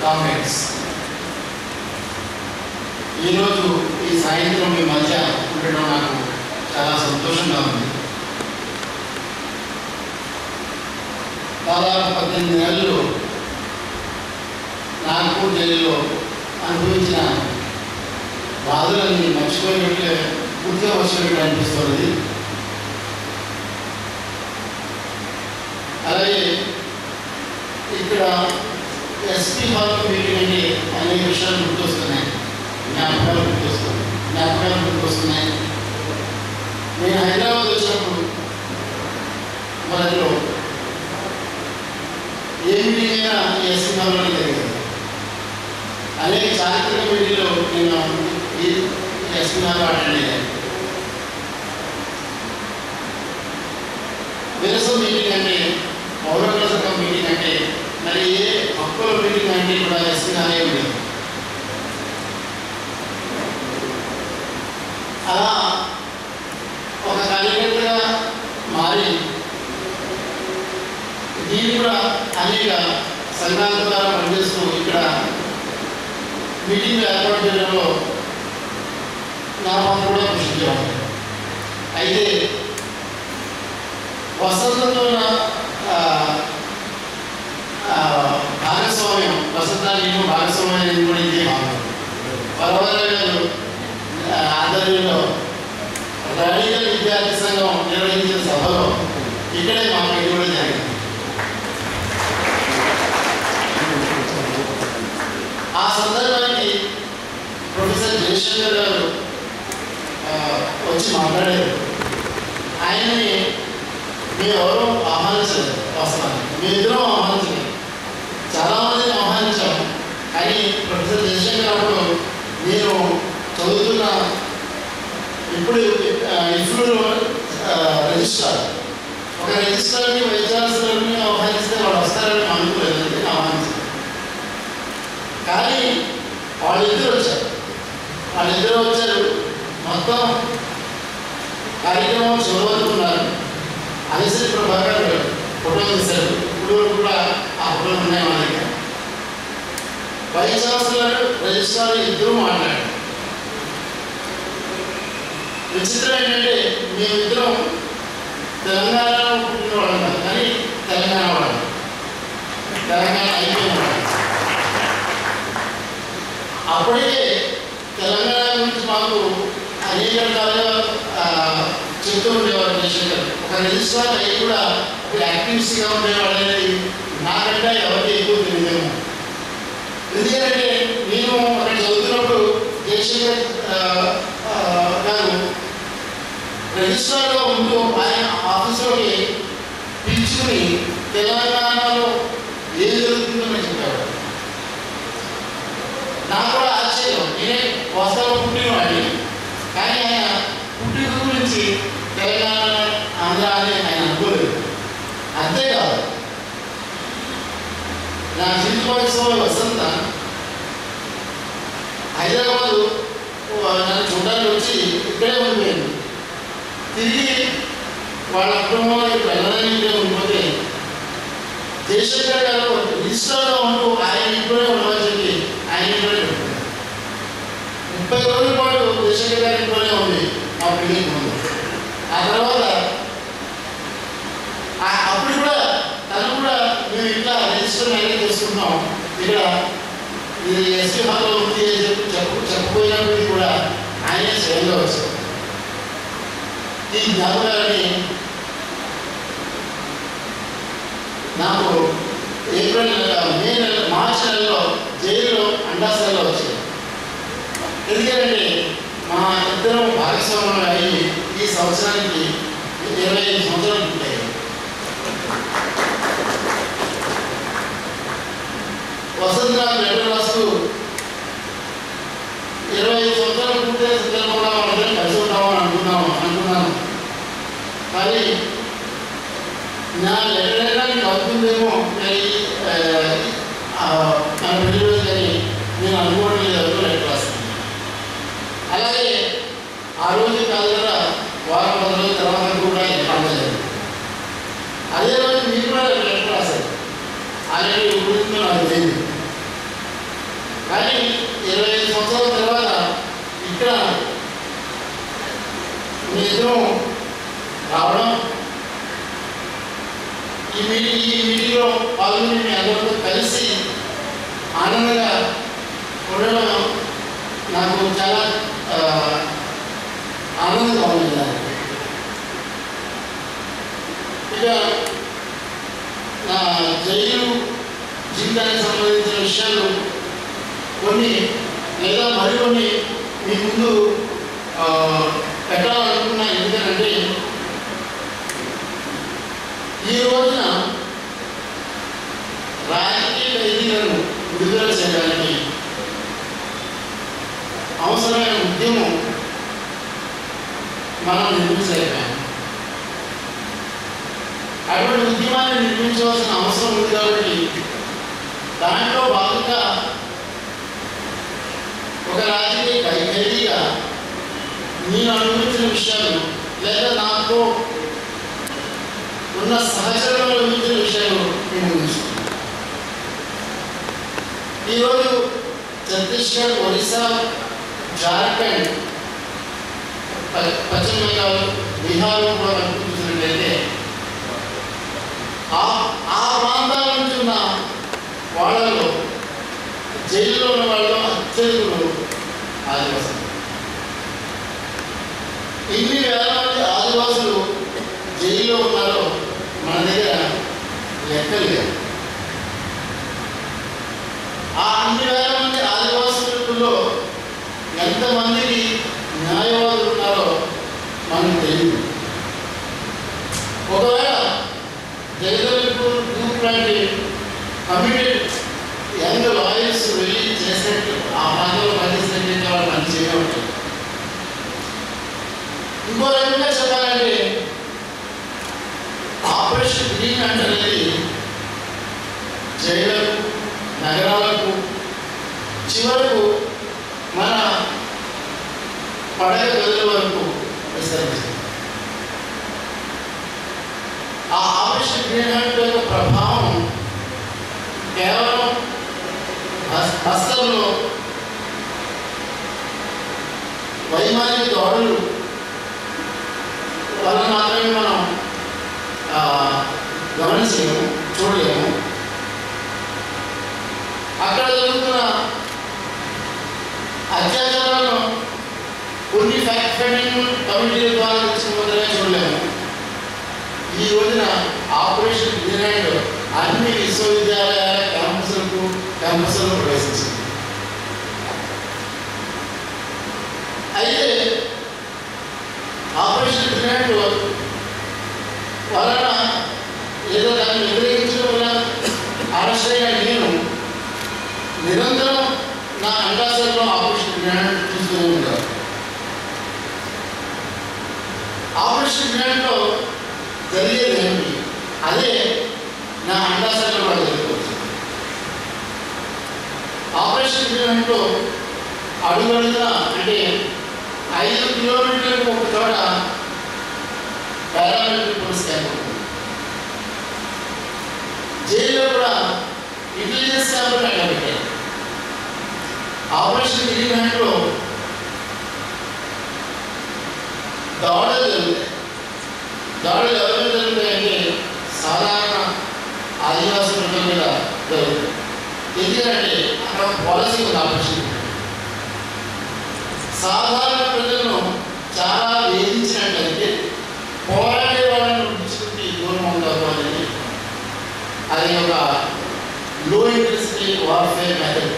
Comments ఈరోజు ఈ సాయంత్రం మీ మధ్య ఉండడం నాకు చాలా సంతోషంగా ఉంది దాదాపు పద్దెనిమిది నెలలు నాగపూర్ జైలులో అనుభవించిన బాధలన్నీ మర్చిపోయినట్లే పూర్తిగా వచ్చినట్టు అనిపిస్తున్నది అలాగే ఇక్కడ ఎస్పీ హాల్ మీటింగ్ అంటే అనేక విషయాలు గుర్తొస్తున్నాయి జ్ఞాపకాలు గుర్తొస్తున్నాయి జ్ఞాపకాలు గుర్తొస్తున్నాయి నేను హైదరాబాద్ వచ్చినప్పుడు మొదట్లో ఏ మీటింగ్ అయినా ఈ ఎస్పీ హాల్లోనే జరిగేది అనేక చారిత్రక మీటింగ్లో నేను ఈ ఎస్పీ హాల్లో అటెండ్ అయ్యాను విరసం మీటింగ్ అంటే పౌరకుల సంఘం మీటింగ్ అంటే మరి ఏ హక్కుల మీటింగ్ అంటే కూడా ఎస్పీ హాలే ఉండేది అలా ఒక కార్యకర్తగా మారి దీన్ని కూడా అనేక సంఘాల ద్వారా పనిచేస్తూ ఇక్కడ మీటింగ్ ఏర్పాటు చేయడంలో నా పాత్ర కూడా కృషించేవాడు అయితే వసంతంతో నా ఆ, ఆ, భాగస్వామ్యం వసంత నేను భాగస్వామ్యం అనేది కూడా ఇదే భాగం పర్వాల గారు ఆ, ఆధ్వర్యంలో రాడికల్ విద్యార్థి సంఘం నిర్వహించిన సభలో ఇక్కడే మా పెళ్లి కూడా జరిగింది ఆ సందర్భానికి ప్రొఫెసర్ జయశంకర్ గారు ఆ, వచ్చి మాట్లాడారు ఆయన్ని మేము ఎవరూ ఆహ్వానించలేదు వాస్తవానికి మేము ఇద్దరం ఆహ్వానించలేదు చాలామందిని ఆహ్వానించాం కానీ ప్రొఫెసర్ జయశంకర్ అప్పుడు నేను చదువుతున్న ఇప్పుడు ఇప్పుడు రిజిస్ట్రార్ ఒక రిజిస్ట్రార్ని వైద్యాలయాన్ని ఆహ్వానిస్తే వాళ్ళు వస్తారని అనుకోలేదు నేను ఆహ్వానించాను కానీ వాళ్ళిద్దరు వచ్చారు వాళ్ళిద్దరు వచ్చారు మొత్తం కార్యక్రమం చూడవనుకున్నారు అనిశ్చిత ప్రభాకర్ గారు ఫోటో తీశారు ఇప్పుడు కూడా ఆ ఫోటోలు ఉన్నాయి మా దగ్గర వైస్ ఛాన్సలర్ రిజిస్ట్రార్ ఇద్దరు మాట్లాడారు విచిత్రం ఏంటంటే మేమిద్దరం తెలంగాణలో పుట్టిన వాళ్ళం కాదు కానీ తెలంగాణ వాళ్ళం తెలంగాణ అయిపోయిన వాళ్ళం అప్పటికే తెలంగాణ గురించి మాకు అనేక రకాలుగా ఆ, చెప్తూ ఉండేవారు జయశంకర్ ఒక రిజిస్ట్రార్ అయ్యి కూడా ఒక యాక్టివిస్ట్గా ఉండేవాడు అనేది నాకంటే ఎవరికి ఎక్కువ తెలియదేమో ఎందుకంటే నేను అక్కడ చదువుతున్నప్పుడు జయశంకర్ ఆ, ఆ, గారు రిజిస్ట్రార్గా ఉంటూ ఆయన ఆఫీసులోకి పిలుచుకుని తెలంగాణలో ఏం జరుగుతుందో నేను చెప్పాడు నాకు కూడా ఆశ్చర్యం నేనే వాస్తవ పుట్టినవాడిని కానీ ఆయన పుట్టిన గురించి తెలంగాణ ఆంధ్ర అని ఆయన అనుకోలేదు అంతేకాదు నా జీవితోత్సవం వసంత హైదరాబాదు నన్ను చూడడానికి వచ్చి ఇక్కడే ఉండిపోయింది తిరిగి వాళ్ళ కుటుంబంలో ఇక్కడ వెళ్ళడానికి ఇక్కడే ఉండిపోతే జయశంకర్ గారు రిజిస్టర్లో ఉంటూ ఆయన ఇంట్లోనే ఉండమని చెప్పి ఆయన ఇంట్లోనే పెట్టారు ముప్పై రోజుల పాటు జయశంకర్ గారి ఇంట్లోనే ఉంది మా పెళ్లికి ముందు ఆ తర్వాత ఆ- అప్పుడు కూడా తను కూడా మేము ఇట్లా రిజిస్టర్ అనేది చేసుకుంటాం ఇక్కడ ఇది ఎస్పీ హాల్లో ఉంది అని చెప్పి చెప్పు చెప్పపోయినప్పటికీ కూడా ఆయనే స్వయంగా వచ్చారు ఈ జ్ఞాపకాలని నాకు ఏప్రిల్ నెల మే నెల మార్చి నెలలో జైలులో అండాసల్లో వచ్చింది ఎందుకంటే మా ఇద్దరం భాగస్వామ్యం అయ్యి ఈ సంవత్సరానికి ఇరవై ఐదు సంవత్సరాలు ఉంటాయి వసంతరావు లెటర్ రాస్తూ ఇరవై ఐదు సంవత్సరాలు పూర్తయిన సందర్భంగా వాళ్ళందరం కలిసి ఉంటామని అనుకున్నాము అనుకున్నాను కానీ నా లెటర్ వెళ్ళడానికి అవుతుందేమో కానీ ఆ, ఆ, మన పెళ్లి రోజు కానీ నేను అనుకోవడం లేదు ఎవరితో లెటర్ రాస్తాను అలాగే ఆ రోజు కాదు కదా వారం పది రోజుల తర్వాత కూడా పంపలేదు అదే రోజు మీరు కూడా లెటర్ రాశారు ఆ లెటర్ గురించి నాకు తెలియదు రావడం ఈ మీటింగ్ ఈ మీటింగ్లో పాల్గొని మీ అందరితో కలిసి ఆనందంగా ఉండడం నాకు చాలా ఆ, ఆనందంగా ఉంది దానికి. ఇక నా జైలు జీవితానికి సంబంధించిన విషయాలు కొన్ని లేదా మరికొన్ని మీ ముందు ఆ, పెట్టాలనుకున్నా ఎందుకంటే ఈ రోజున రాజకీయ ఖైదీలను విడుదల చేయడానికి అవసరమైన ఉద్యమం మనం నిర్మించలేకపోయాం అటువంటి ఉద్యమాన్ని నిర్మించవలసిన అవసరం ఉంది కాబట్టి దాంట్లో భాగంగా ఒక రాజకీయ ఖై- ఖైదీగా నేను అనుభవించిన విషయాలు లేదా నాతో ఉన్న సహచరులు అనుభవించిన విషయాలు నేను ముందుస్తున్నాను ఈరోజు ఛత్తీస్గఢ్ ఒరిస్సా జార్ఖండ్ ప- పశ్చిమ బెంగాల్ బీహార్ కూడా కనుక చూసినట్లయితే ఆ ఆ ప్రాంతాల నుంచి ఉన్న వాళ్ళలో జైల్లో ఉన్న వాళ్ళు అత్యధికులు ఆదివాసులు ఇన్ని వేల మంది ఆదివాసులు జైల్లో ఉన్నారో మన దగ్గర లెక్కలు లేవు ఆ అన్ని వేల మంది ఆదివాసులలో ఎంతమందికి న్యాయవాదులు ఉన్నారో మనకు తెలియదు ఒకవేళ జగదల్పూర్ గ్రూప్ లాంటి కమిటెడ్ యంగ్ లాయర్స్ వెళ్ళి చేసినట్టు ఆ ప్రాంతంలో పనిచేసినట్టు వాళ్ళు పని చేయవచ్చు ఇంకో రకంగా చెప్పాలంటే ఆపరేషన్ గ్రీన్ అనేది జైళ్లకు నగరాలకు చివరకు మన పడగ గదుల వరకు విస్తరించింది ఆ ఆపరేషన్ గ్రీన్ హ్యాండ్ యొక్క ప్రభావం కేవలం హస్- హస్తంలో వైమానిక దాడులు వల్ల మాత్రమే మనం ఆ, గమనించలేము చూడలేము అక్కడ జరుగుతున్న అత్యాచారాలను కొన్ని ఫ్యాక్ట్ ఫైండింగ్ కమిటీల ద్వారా తెచ్చిన మాత్రమే చూడలేము ఈ రోజున ఆపరేషన్ గ్రీనైడ్ అన్ని విశ్వవిద్యాలయాల క్యాంపస్లకు క్యాంపస్లో ప్రవేశించింది అయితే ఆపరేషన్ గ్రీనైడ్ వలన ఏదో దాన్ని వ్యతిరేకించడం వల్ల అరెస్ట్ అయిన నేను నిరంతరం నా అండాసల్లో ఆపరేషన్ గ్రీనైడ్ చూస్తూనే ఉంటాను ఆపరేషన్ గ్రీనైడ్లో జరిగేది ఏమిటి అదే నా అండాశయంలో కూడా జరుగుతుంది ఆపరేషన్ గ్రీనైడ్లో అడుగడుగున అంటే ఐదు కిలోమీటర్లకు ఒక చోట పారామిలిటరీ పోలీస్ క్యాంప్ ఉంటుంది జైల్లో కూడా ఇంటెలిజెన్స్ క్యాంపులు అక్కడ పెట్టారు ఆపరేషన్ గ్రీన్ హ్యాండ్లో దాడులు జరుగుతాయి దాడులు ఎవరి మీద జరుగుతాయంటే సాధారణ ఆదివాసీ ప్రజల మీద జరుగుతాయి ఎందుకంటే అక్కడ పాలసీ ఉంది ఆపరేషన్ సాధారణ ప్రజలను చాలా వేధించినట్లయితే పోరాడే వాళ్ళని విడిచిపెట్టి దూరం అవుతారు అనేది అది ఒక లో ఇంటెన్సిటీ వార్ఫేర్ మెథడ్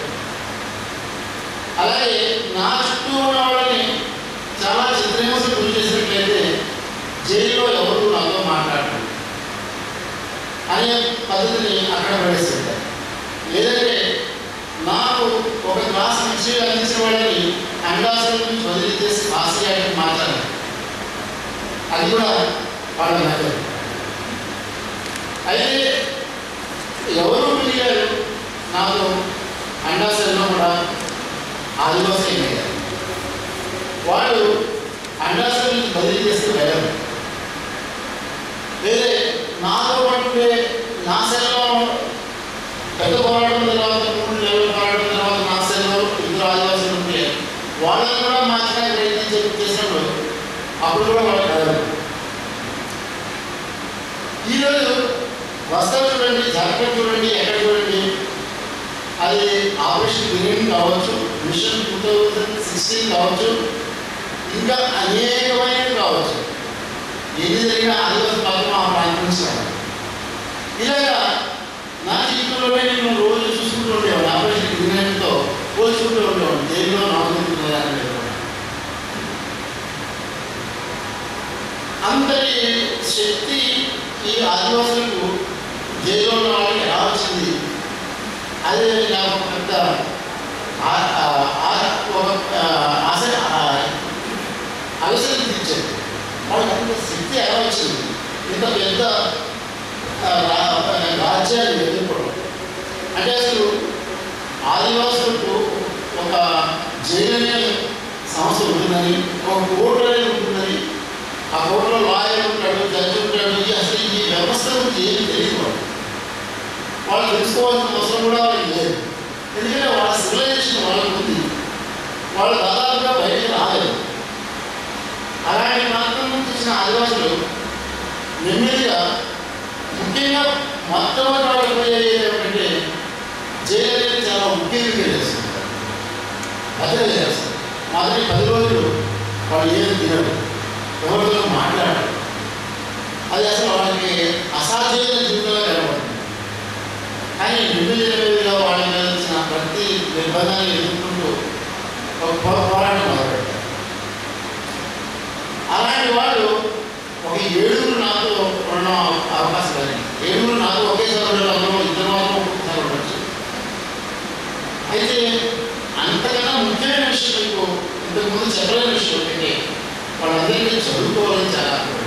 అలాగే నా చుట్టూ ఉన్న వాళ్ళని చాలా చిత్రహింసలు గురి చేసినట్లయితే జైల్లో ఎవరు నాతో మాట్లాడరు అనే పద్ధతిని అక్కడ పడేస్తుంటారు లేదంటే నాకు ఒక గ్లాస్ మంచిగా అందించిన వాళ్ళని అండాసుల నుంచి వదిలిచేసి ఆసియాకి మాట్లాడాలి అది కూడా వాళ్ళ మెథడ్ అయితే ఎవరు పిలిగారు నాకు అండాసల్లో కూడా ఆదివాసీ అయ్యారు వాళ్ళు అండాసల నుంచి బదిలీ చేస్తే వెళ్ళరు వేరే నాతో పాటు ఉండే నా సెల్లో పెద్ద పోరాటం తర్వాత మూడు నెలల పోరాటం తర్వాత నా సెల్లో ఇద్దరు ఆదివాసులు ఉంటే వాళ్ళని కూడా మార్చడానికి ప్రయత్నం చేసి- చేసినప్పుడు అప్పుడు కూడా వాళ్ళు వెళ్ళరు ఈరోజు వస్త్రం చూడండి జాకెట్ చూడండి ఎక్కడ చూడండి అది ఆపరేషన్ బిగినింగ్ కావచ్చు మిషన్ టూ థౌజండ్ సిక్స్టీన్ కావచ్చు ఇంకా అనేకమైనవి కావచ్చు ఏది జరిగినా ఆదివాసి పాత్ర ఆ ప్రాంతం నుంచి రావాలి. ఇలాగా నా జీవితంలోనే నేను రోజు చూసుకుంటూ ఉండేవాడు ఆపరేషన్ బిగినింగ్తో పోల్చుకుంటూ ఉండేవాడు జైల్లో నాలుగు అంతటి శక్తి ఈ ఆదివాసులకు జైల్లో ఉన్న వాళ్ళకి ఎలా వచ్చింది అది నాకు ఒక పెద్ద ఆ- ఆ- ఆ- ఒక ఆ, ఆశ అవసరం తీర్చేది వాళ్ళకి అంత శక్తి ఎలా వచ్చింది ఇంత పెద్ద ఆ, రా- రాజ్యాన్ని ఎదుర్కోవడం అంటే అసలు ఆదివాసులకు ఒక జైలు అనే సంస్థ ఉంటుందని ఒక కోర్టు అనేది ఉంటుందని ఆ కోర్టులో లాయర్ ఉంటాడు జడ్జి ఉంటాడు ఈ అసలు ఈ వ్యవస్థ గురించి ఏం తెలియదు వాళ్ళు వాళ్ళు తెలుసుకోవాల్సిన అవసరం కూడా వాళ్ళకి లేదు ఎందుకంటే వాళ్ళ సివిలైజేషన్ వాళ్ళకు ఉంది వాళ్ళు దాదాపుగా బయటికి రాలేదు అలాంటి ప్రాంతం నుంచి వచ్చిన ఆదివాసులు నెమ్మదిగా ముఖ్యంగా మొట్టమొదటి వాళ్ళు పోయేది ఏమిటంటే జైలు అనేది చాలా ముఖ్యంగా చేస్తుంటారు భద్రత చేస్తారు మొదటి పది రోజులు వాళ్ళు ఏం తినరు ఎవరితో మాట్లాడరు అది అసలు వాళ్ళకి అసాధ్యమైన జీవితంలో కనబడుతుంది కానీ రెండు ఇరవైలో వాళ్ళ మీద వచ్చిన ప్రతి నిర్బంధాన్ని ఎదుర్కొంటూ ఒక పో- పోరాటం మొదలుపెట్టారు అలాంటి వాళ్ళు ఒక ఏడుగురు నాతో ఉండడం అవ- అవకాశం కలిగింది ఏడుగురు నాతో ఒకేసారి ఉండడం అందులో ఇద్దరు మాత్రం ఒక్కొక్కసారి ఉండొచ్చు అయితే అంతకన్నా ముఖ్యమైన విషయం మీకు ఇంతకుముందు చెప్పలేని విషయం ఏంటంటే వాళ్ళందరికీ చదువుకోవాలని చాలా ఆగ్రహం.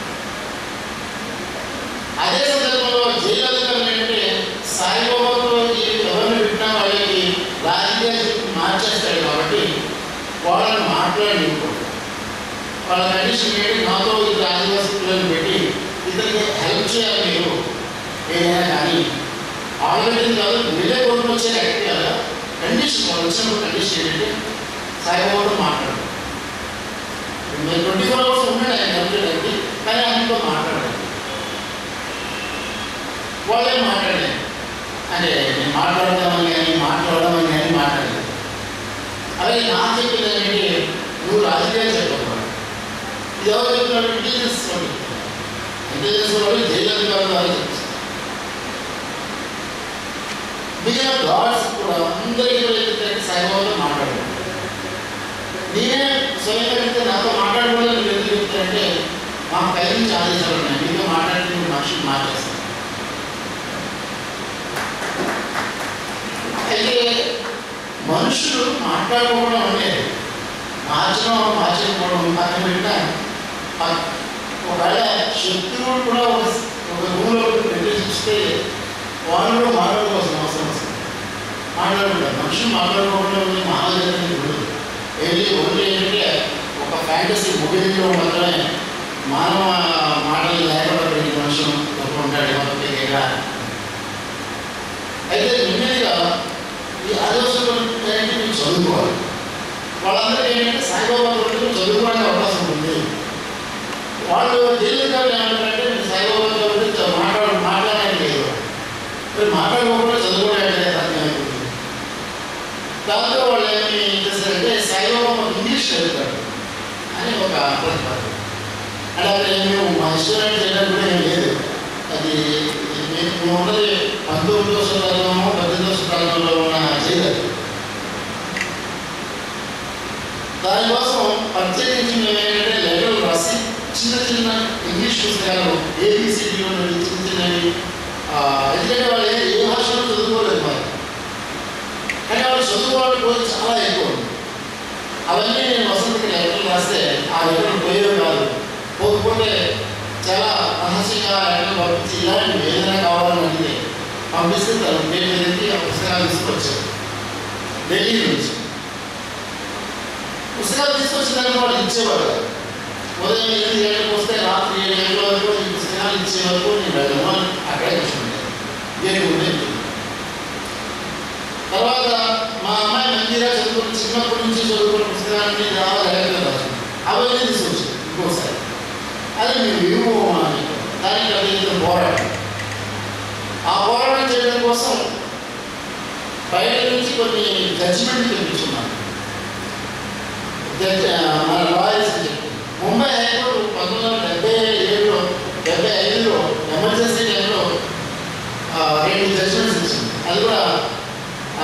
అదే సందర్భంలో జైలు అధికారులు ఏంటంటే సాయిబాబాతో ఈ ఎవరిని పెట్టినా వాళ్ళకి రాజకీయ జీవితం మార్చేస్తాడు కాబట్టి వాళ్ళని మాట్లాడలేకపోతారు వాళ్ళ కండిషన్ ఏంటి నాతో ఇద్దరు ఆదివాసీ పిల్లలు పెట్టి ఇతనికి హెల్ప్ చేయాలి మీరు ఏదైనా కానీ ఆల్రెడీ కాదు వీళ్ళే కొడుకు వచ్చే వ్యక్తి కదా కండిషన్ వాళ్ళు వచ్చినప్పుడు కండిషన్ ఏంటంటే సాయిబాబాతో మాట్లాడు మీరు ట్వంటీ ఫోర్ అవర్స్ ఉన్నాడు ఆయన కంప్లీట్ కానీ ఆయనతో మాట్లాడాలి వాళ్ళే మాట్లాడలేదు అంటే నేను మాట్లాడదామని కానీ మాట్లాడదామని కానీ మాట్లాడలేదు అలాగే నాకు చెప్పింది ఏంటంటే నువ్వు రాజకీయాలు చెప్పకూడదు ఇది ఎవరు చెప్తున్నాడు ఇంటెలిజెన్స్ వాళ్ళు ఇంటెలిజెన్స్ వాళ్ళు జైలు అధికారులు వాళ్ళు చెప్తారు మిగిలిన గాడ్స్ కూడా అందరికీ కూడా ఏంటంటే సాయిబాబాతో మాట్లాడారు నేనే స్వయంగా చెప్తే నాతో మాట్లాడకూడదు మీరు ఎందుకు చెప్తారంటే మా పై నుంచి ఆదేశాలు ఉన్నాయి మీతో మాట్లాడితే మీరు మనుషులు మార్చేస్తారు అయితే మనుషులు మాట్లాడుకోవడం అనేది మార్చడం మార్చకపోవడం పక్కన పెట్టిన ప- ఒకవేళ శత్రువులు కూడా ఒక ఒక రూమ్లో నిర్దేశిస్తే వాళ్ళు కూడా మాట్లాడుకోవాల్సిన అవసరం వస్తుంది మాట్లాడుకుంటారు మనుషులు మాట్లాడుకోవడం ఉంది మానవజాతి ఉండదు వెళ్ళి ఓన్లీ ఏంటంటే ఒక ఫ్యాంటసీ మూవీలో మాత్రమే మానవ మాటలు లేకపోతే మనుషులు గొప్ప ఉంటాడు ఎవరికి లేదా అయితే నెమ్మదిగా ఈ ఆలోచనలు ఏంటంటే మీరు చదువుకోవాలి వాళ్ళందరికీ ఏంటంటే సాయిబాబా గురించి చదువుకోవడానికి అవకాశం ఉంది వాళ్ళు జైలు కాదు ఏమంటారంటే మీరు సాయిబాబా గురించి మాట్లాడ మాట్లాడడానికి లేదు మీరు మాట్లాడుకోకుండా చదువుకోవడానికి సాధ్యమైపోతుంది దాంతో వాళ్ళు ఏమి చేస్తారంటే సాయిబాబా మాకు ఇంగ్లీష్ చదువుతాడు అని ఒక ప్రతిపాదన అంటే అక్కడ మేము మా ఇన్స్టాలేట్ చేయడానికి కూడా ఏం లేదు అది మేము మేము ఉన్నది పంతొమ్మిదవ శతాబ్దము పద్దెనిమిదవ శతాబ్దంలో ఉన్న జైలు అది. దానికోసం ప్రత్యేకించి మేము ఏంటంటే లెటర్లు రాసి చిన్న చిన్న ఇంగ్లీష్ పుస్తకాలు ఏబిసిడిలో చిన్న చిన్నవి ఆ, ఎందుకంటే వాళ్ళు ఏ ఏ భాషలో చదువుకోలేదు మరి కానీ వాళ్ళు చదువుకోవడం కూడా చాలా ఎక్కువ ఉంది అవన్నీ నేను వసంతకి లెటర్లు రాస్తే ఆ లెటర్లు పోయేవి కాదు పోకపోతే చాలా రహస్యంగా లెటర్లు పంపించి ఇలాంటివి ఏదైనా కావాలని అడిగితే పంపిస్తే తను నేను వెళ్ళి ఆ పుస్తకాలు తీసుకొచ్చారు ఢిల్లీ నుంచి పుస్తకాలు తీసుకొచ్చిన దానికి వాళ్ళు ఇచ్చేవారు కాదు. ఉదయం ఎనిమిది గంటలకు వస్తే రాత్రి ఏడు గంటల వరకు ఈ పుస్తకాలు ఇచ్చే వరకు నేను వెళ్ళను అని అక్కడే కూర్చుంటాను దేని గురించి తర్వాత మా అమ్మాయి మంచిగా చదువుకుని చిన్నప్పటి నుంచి చదువుకున్న పుస్తకాన్ని రావాలి లెక్కలు రాసింది అవన్నీ తీసుకొచ్చింది ఇంకోసారి అది మీరు ఇవ్వు అని చెప్పారు. దానికి అది ఇంత పోరాటం పోరాటం ఆ పోరాటం చేయడం కోసం బయట నుంచి కొన్ని జడ్జిమెంట్ తెప్పించుకున్నాను జడ్జి మన లాయర్స్ చెప్పి ముంబై హైకోర్టు పంతొమ్మిది వందల డెబ్బై ఏడులో డెబ్బై ఐదులో ఎమర్జెన్సీ టైంలో ఆ, రెండు జడ్జిమెంట్స్ ఇచ్చింది అది కూడా ఆ,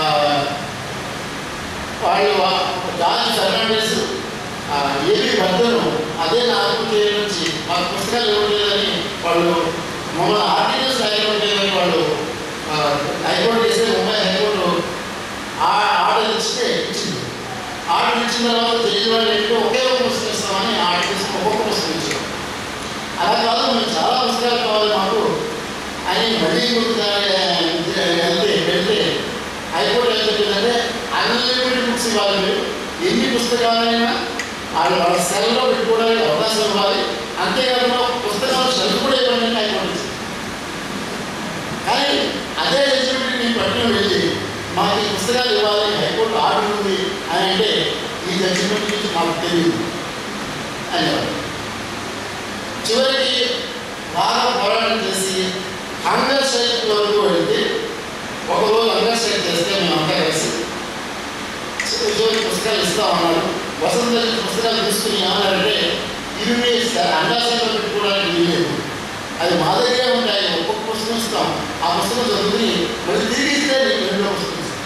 వాళ్ళు ఆ- జార్జ్ ఫెర్నాండెస్ ఆ, ఏబి భద్రను అదే నాలుగు నుంచి మాకు పుస్తకాలు ఇవ్వట్లేదని వాళ్ళు మమ్మల్ని ఆర్టికల్స్ రాయట్లేదని వాళ్ళు ఆ, హైకోర్టు చేస్తే ముంబై హైకోర్టు ఆ ఆర్డర్ ఇస్తే ఇచ్చింది ఆర్డర్ ఇచ్చిన తర్వాత జడ్జి వాళ్ళు ఏంటంటే ఒకే ఒక పుస్తకం ఇస్తామని ఆర్డర్ చేసి ఒక్కొక్క పుస్తకం ఇచ్చారు అలా కాదు మేము చాలా పుస్తకాలు కావాలి మాకు అని మళ్ళీ గుర్తుదారి వెళ్తే వెళ్తే హైకోర్టు ఏం చెప్పిందంటే అన్లిమిటెడ్ బుక్స్ ఇవ్వాలి మీరు ఎన్ని పుస్తకాలైనా వాళ్ళు వాళ్ళ సెల్లో పెట్టుకోవడానికి అవకాశం ఇవ్వాలి అంతేకాకుండా పుస్తకాలు చదువు కూడా ఇవ్వండి అని హైకోర్టు ఇచ్చింది కానీ అదే జడ్జిమెంట్ నేను పట్టిన వెళ్ళి మాకు ఈ పుస్తకాలు ఇవ్వాలి హైకోర్టు ఆర్డర్ ఉంది అని అంటే ఈ జడ్జిమెంట్ గురించి మాకు తెలియదు అనేవారు చివరికి బాగా పోరాటం చేసి హంగర్ స్ట్రైక్ వరకు వెళ్తే ఒకరోజు హంగర్ స్ట్రైక్ చేస్తే మేమంతా కలిసి చివరికి పుస్తకాలు ఇస్తా ఉన్నారు వసంత ఋతు పుస్తకాలు తీసుకుని ఏమన్నారంటే ఇవి మీ అండాసంలో పెట్టుకోవడానికి వీలేదు అది మా దగ్గరే ఉంటాయి ఒక్కొక్క పుస్తకం ఇస్తాం ఆ పుస్తకం చదువుకుని మళ్ళీ తిరిగి ఇస్తే నీకు రెండో పుస్తకం ఇస్తాం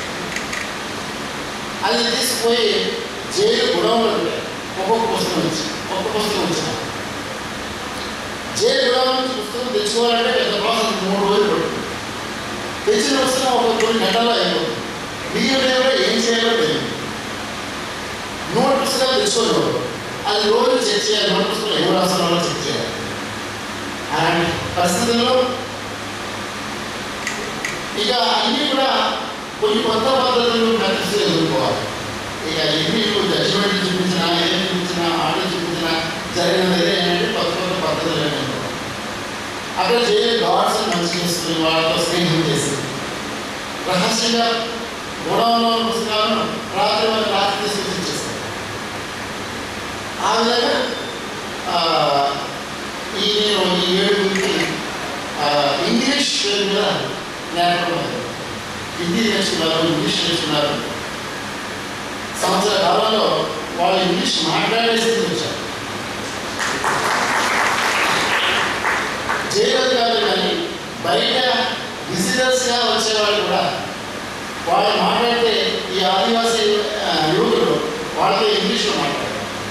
అది తీసుకుపోయి జైలు గుడవలో పెట్టారు ఒక్కొక్క పుస్తకం ఇచ్చి ఒక్కొక్క పుస్తకం ఇచ్చిన జైలు గుడవ నుంచి పుస్తకం తెచ్చుకోవాలంటే పెద్ద ప్రాసెస్ మూడు రోజులు పడుతుంది తెచ్చిన పుస్తకం ఒక కొన్ని గంటల్లో అయిపోతుంది మిగిలిన టైంలో ఏం చేయాలో తెలియదు నోట్ పుస్తకాలు తెచ్చుకోలేవు అది రోజు చెక్ చేయాలి నోట్ పుస్తకాలు ఎవరు రాస్తున్నారో చెక్ చేయాలి అలాంటి పరిస్థితుల్లో ఇక అన్నీ కూడా కొన్ని కొత్త పద్ధతులు ప్రాక్టీస్ ఎదుర్కోవాలి ఇక ఎన్ని జడ్జిమెంట్ చూపించినా ఏం చూపించినా ఆర్డర్ చూపించినా జరిగినది ఏంటంటే కొత్త కొత్త పద్ధతులు ఏంటంటే అక్కడ చేయే గాడ్స్ మంచి చేసుకుని వాళ్ళతో స్నేహం చేసి రహస్యంగా గోడౌన్లో ఉన్న పుస్తకాలను రాత్రి వరకు రాత్రి తీసుకొచ్చి ఇచ్చేస్తారు ఆ విధంగా ఆ, ఈ నేను ఈ ఏడుగురికి ఆ, ఇంగ్లీష్ పేరు మీద నేర్పడం హిందీ నేర్చుకున్నారు ఇంగ్లీష్ నేర్చుకున్నారు సంవత్సర కాలంలో వాళ్ళు ఇంగ్లీష్ మాట్లాడేసి వచ్చారు జైలు కాదు కానీ బయట విజిటర్స్గా వచ్చేవాళ్ళు కూడా వాళ్ళు మాట్లాడితే ఈ ఆదివాసీ ఆ, యువకులు వాళ్ళతో ఇంగ్లీష్లో మాట్లాడారు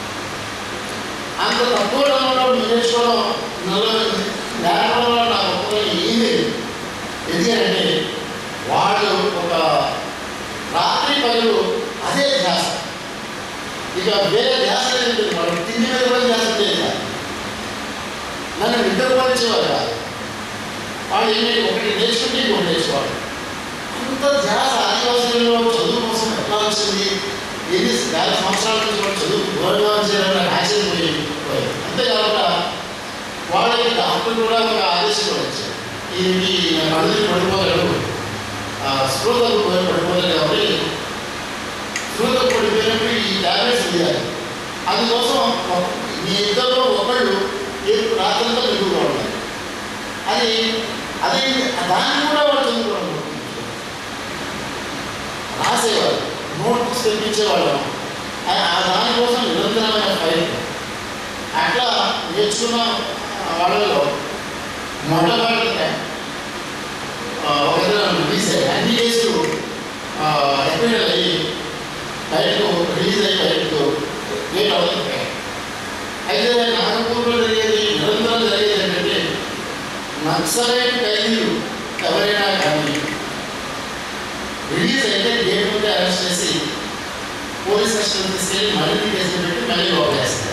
అంత తక్కువ టైంలో నేర్చుకోవడం నల్ల నేర్పడంలో నాకు ఒక్కరు ఏం లేదు ఎందుకంటే వాళ్ళు ఒక రాత్రి పగలు అదే ధ్యాస ఇక వేరే ధ్యాస లేదు వాళ్ళు తిండి మీద కూడా ధ్యాస లేదు నన్ను నిద్రపోనిచ్చేవారు కాదు వాళ్ళు ఏమిటి ఒకటి నేర్చుకుంటే ఇంకొకటి నేర్చుకోవాలి అంత ధ్యాస ఆదివాసులలో చదువు కోసం ఎట్లా వచ్చింది ఎన్ని వేల సంవత్సరాల నుంచి వాళ్ళు చదువు దూరంగా వచ్చారని నాకు ఆశ్చర్యపోయింది పోయింది. అంతేకాకుండా వాళ్ళకి డాక్టర్ కూడా ఒక ఆదేశం కూడా ఇచ్చారు ఈ కళ్ళు పడిపోతాడు ఆ, స్పృహకు పోయి పడిపోతాడు కాబట్టి స్పృహకు పడిపోయినప్పుడు ఈ టాబ్లెట్స్ వేయాలి అందుకోసం ఒక- మీ ఇద్దరు ఒకళ్ళు రేపు రాత్రంతా మెలుగుగా ఉండాలి అది అది దాన్ని కూడా వాళ్ళు చదువుకోవడం రాసేవారు నోట్ బుక్స్ తెప్పించేవాళ్ళు ఆ- ఆ దానికోసం నిరంతరమైన ఫైట్ అట్లా నేర్చుకున్న వాళ్ళలో మొట్టమొదటిగా ఆ, ఒక రిలీజ్ అయ్యి అన్ని కేసులు ఎక్విడల్ అయ్యి బయటకు రిలీజ్ అయ్యి బయటకు గేట్ అవుతుంది అయితే నాగపూర్లో జరిగేది నిరంతరం జరిగేది ఏంటంటే నక్సలైట్ ఖైదీలు ఎవరైనా కానీ రిలీజ్ అయితే గేట్ ముందే అరెస్ట్ చేసి పోలీస్ స్టేషన్ తీసుకెళ్ళి మళ్ళీ కేసులు పెట్టి మళ్ళీ లోపలేస్తారు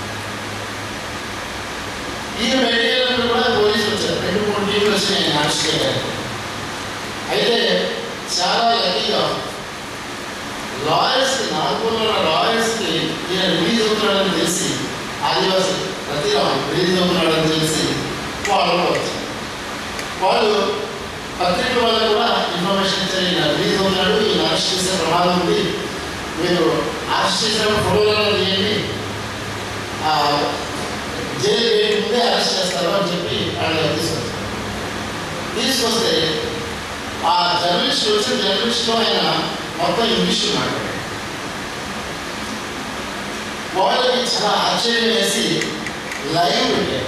ఈయన బయటకు కూడా పోలీసులు వచ్చారు రెండు మూడు టీంలు వచ్చి నేను అరెస్ట్ చేయడానికి అయితే చాలా లక్కీగా లాయర్స్కి నాగపూర్లో ఉన్న లాయర్స్కి ఈయన రిలీజ్ అవుతున్నాడని తెలిసి ఆదివాసి ప్రతిరామ్ రిలీజ్ అవుతున్నాడని తెలిసి వాళ్ళు వచ్చారు వాళ్ళు పత్రికల వల్ల కూడా ఇన్ఫర్మేషన్ ఇచ్చారు ఈయన రిలీజ్ అవుతున్నాడు ఈయన అరెస్ట్ చేసే ప్రమాదం ఉంది మీరు అరెస్ట్ చేసినప్పుడు ఫోటోలను తీయండి ఆ, జైలు గేట్ ముందే అరెస్ట్ చేస్తారు అని చెప్పి వాళ్ళు తీసుకొచ్చారు ఇంగ్లీష్కి వస్తే ఆ జర్నలిస్ట్ వచ్చిన జర్నలిస్ట్లో ఆయన మొత్తం ఇంగ్లీష్ మాట్లాడారు వాళ్ళకి చాలా ఆశ్చర్యం వేసి లైవ్ పెట్టారు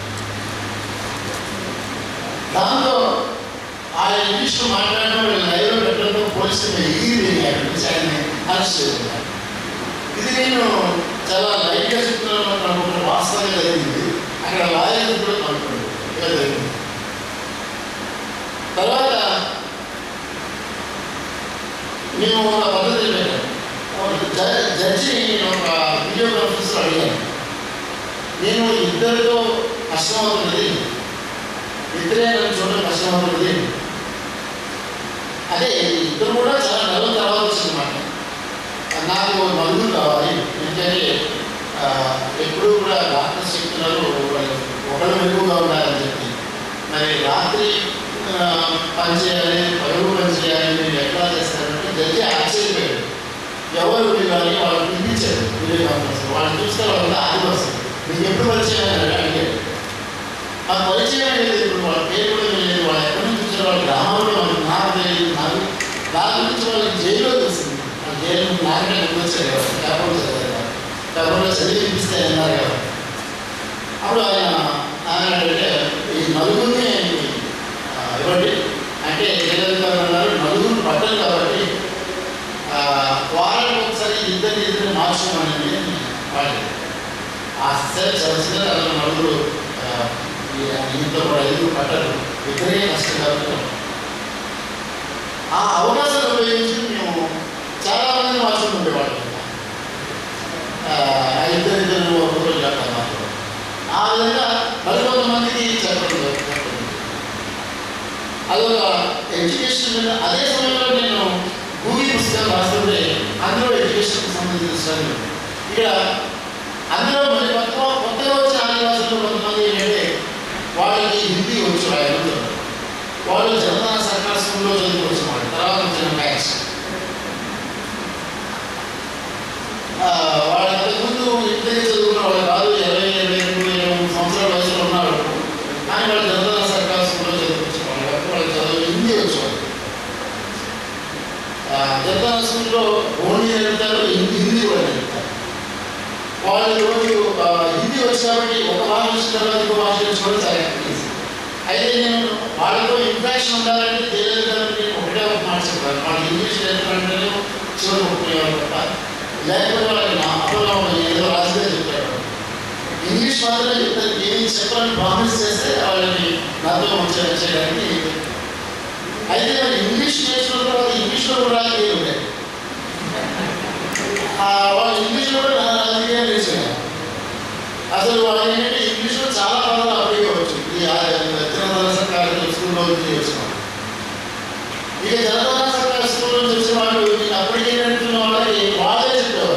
దాంతో ఆ ఇంగ్లీష్ మాట్లాడిన వాళ్ళు లైవ్లో పెట్టడంతో పోలీసులు ఎగిరి ఆయన అరెస్ట్ చేస్తున్నారు ఇది నేను చాలా లైట్గా చెప్తున్నాను అనుకుంటున్న వాస్తవంగా జరిగింది అక్కడ లాయర్ కూడా కనుక్కోండి ఇలా జరిగింది తర్వాత మేము ఒక పద్ధతి పెట్టాము ఒక జ- జడ్జి నేను ఒక వీడియోగ్రాఫర్స్ అడిగాను నేను ఇద్దరితో కష్టమవుతున్నది ఇద్దరే నన్ను చూడడం కష్టమవుతున్నది అదే ఇద్దరు కూడా చాలా నెలల తర్వాత వచ్చిందన్నమాట నాకు నలుగురు కావాలి ఎందుకంటే ఆ, ఎప్పుడూ కూడా డాక్టర్స్ చెప్తున్నారు వాళ్ళు ఒకళ్ళు మెరుగుగా ఉండాలని చెప్పి మరి రాత్రి ఆ, పని చేయాలి పరుగు పని చేయాలి మీరు ఎట్లా చేస్తారంటే జడ్జి ఆశ్చర్యపోయాడు ఎవరు వీళ్ళు అని వాళ్ళు పిలిపించారు వీడియో కాన్ఫరెన్స్ వాళ్ళు చూస్తే వాళ్ళంతా ఆదివాసం మీకు ఎప్పుడు పరిచయం అయ్యారు అడిగారు మాకు పరిచయం లేదు ఇప్పుడు వాళ్ళ పేరు కూడా లేదు వాళ్ళు ఎక్కడి నుంచి వచ్చారు వాళ్ళ గ్రామంలో మనకు నాకు తెలియదు నాకు దాని గురించి వాళ్ళకి జైల్లో తెలిసింది వాళ్ళ జైలు నుంచి నాకంటే ముందు వచ్చారు కదా పేపర్లో చదివారు కదా పేపర్లో చదివి వినిపిస్తే అన్నారు కదా అప్పుడు ఆయన ఆయన అంటే ఈ నలుగురిని ఆయనకి, ఆ, ఇవ్వండి అంటే జగన్ గారు అన్నారు నలుగురు పట్టలు కాబట్టి ఆ, వారానికి ఒకసారి ఇద్దరు ఇద్దరు మార్చుకోమని వాళ్ళు ఆ సరే చదివిన అలా నలుగురు ఆ, ఈ ఇంట్లో కూడా ఐదుగురు పట్టరు ఇద్దరే కష్టం కాబట్టి ఆ అవకాశాలు ఉపయోగించి మేము చాలా మంది మార్చుకుంటుండేవాళ్ళం ఆ, ఇద్దరు ఇద్దరు ఒకరు చెప్పాలి మాకు ఆ విధంగా మరికొంతమందికి చెప్పడం చెప్పడం అదొక ఎడ్యుకేషన్ మీద అదే సమయంలో నేను గూగుల్ పుస్తకం రాస్తుంటే అందులో ఎడ్యుకేషన్కి సంబంధించిన స్టడీ ఉంది. ఇక్కడ అందులో మరి కొత్త కొత్తగా వచ్చిన ఆదివాసులు కొంతమంది ఏంటంటే వాళ్ళకి హిందీ వచ్చు రాయడం వాళ్ళు జనతా సర్కార్ స్కూల్లో చదువుకోవచ్చు వాళ్ళు తర్వాత వచ్చిన బ్యాచ్ వాళ్ళకి ముందు ఇంటికి చదువుకున్న వాళ్ళు కాదు ఇరవై ఇరవై రెండు ఇరవై మూడు సంవత్సరాల వయసులో ఉన్నారు కానీ వాళ్ళు జనతా సర్కార్ స్కూల్లో చదువుకోవచ్చు వాళ్ళు కాబట్టి వాళ్ళకి చదువు హిందీ వచ్చు వాళ్ళకి. ఆ, జనతా స్కూల్లో ఓన్లీ నేర్పుతారు హిందీ హిందీ కూడా నేర్పుతారు వాళ్ళు రోజు ఆ, హిందీ వచ్చి కాబట్టి ఒక భాష వచ్చిన తర్వాత ఇంకో భాష నేర్చుకోవడం చాలా ఈజీ అయితే నేను వాళ్ళతో ఇంట్రాక్షన్ ఉండాలంటే తెలియదు కాబట్టి నేను ఒకటే ఒక మాట చెప్పాను వాళ్ళు ఇంగ్లీష్ నేర్పాలంటే చివరి ఒప్పుకునేవారు తప్ప లేకపోతే వాళ్ళకి నా అప్పుడు ఏదో రాసిదే చెప్తాడు ఇంగ్లీష్ మాత్రమే చెప్తారు ఏమి చెప్పాలని ప్రామిస్ చేస్తే వాళ్ళని నాతో మంచిగా చేయడానికి అయితే మరి ఇంగ్లీష్ నేర్చుకున్న తర్వాత ఇంగ్లీష్లో కూడా రాజకీయాలు ఉంటాయి ఆ, వాళ్ళు ఇంగ్లీష్లో కూడా నా రాజకీయాలు నేర్చుకున్నారు అసలు వాళ్ళు ఏంటంటే ఇంగ్లీష్లో చాలా పదాలు అప్లై అవ్వచ్చు ఈ జనతా సర్కార్ స్కూల్లో నుంచి వచ్చిన వాళ్ళు. ఇక జనతా సర్కార్ స్కూల్ నుంచి వచ్చిన వాళ్ళు నేను అప్పటికే నేర్చుకున్న వాళ్ళకి వాళ్ళే చెప్పేవారు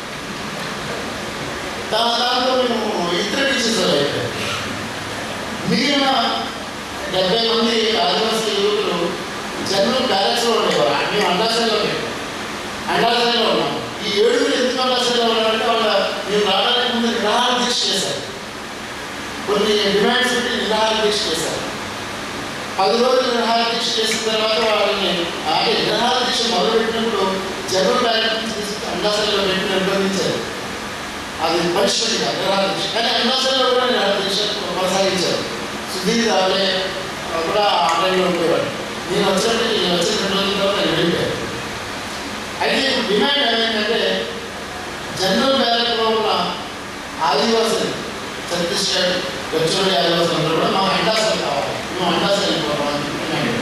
దా- దాంతో మేము ఇద్దరు టీచర్స్ అయిపోయాం మిగిలిన డెబ్బై మంది ఆదివాసీ యువకులు జనరల్ బ్యాలెన్స్లో ఉండేవారు మేము అండాసంలో అండాసంలో ఉన్నాం ఈ ఏడుగురు ఎందుకు అండాసంలో ఉన్నారంటే వాళ్ళ మేము రావడానికి ముందు నిరాహార దీక్ష చేశారు కొన్ని డిమాండ్స్ పెట్టి నిరాహార దీక్ష చేశారు పది రోజులు నిరాహార దీక్ష చేసిన తర్వాత వాళ్ళని అంటే నిరాహార దీక్ష మొదలుపెట్టినప్పుడు జనరల్ బ్యాలెన్స్ తీసుకుని అండాసంలో పెట్టి నిర్బంధించారు అది పరిశ్రమ కాదు, నిరాహార దీక్ష కానీ అండాసంలో కూడా నిరాహార దీక్ష కొనసాగించారు సుధీర్ రావే కూడా ఆన్లైన్లో ఉండేవాడు నేను వచ్చినట్టు నేను వచ్చిన రెండు రోజుల తర్వాత నేను వెళ్ళిపోయాను అయితే ఇప్పుడు డిమాండ్ ఏమైందంటే జనరల్ బ్యాలెట్లో ఉన్న ఆదివాసులు ఛత్తీస్గఢ్ గచ్చిరోలి ఆదివాసులు అందరూ కూడా మాకు అండాసలు కావాలి మేము అండాసలు వెళ్ళిపోతామని చెప్పి డిమాండ్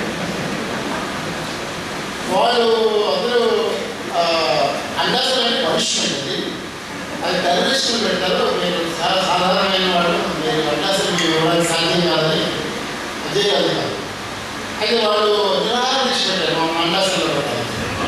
వాళ్ళు అందరూ ఆ, అండాసలు అంటే పనిష్మెంట్ అది అది టెర్రరిస్టులు పెడతారు మీరు సా- సాధారణమైన వాళ్ళు మీరు అండాసలు మీరు ఇవ్వడానికి సాధ్యం కాదని అదే అది కాదు అయితే వాళ్ళు నిరాహార దీక్ష పెట్టారు మా మండాసంలో పెట్టారు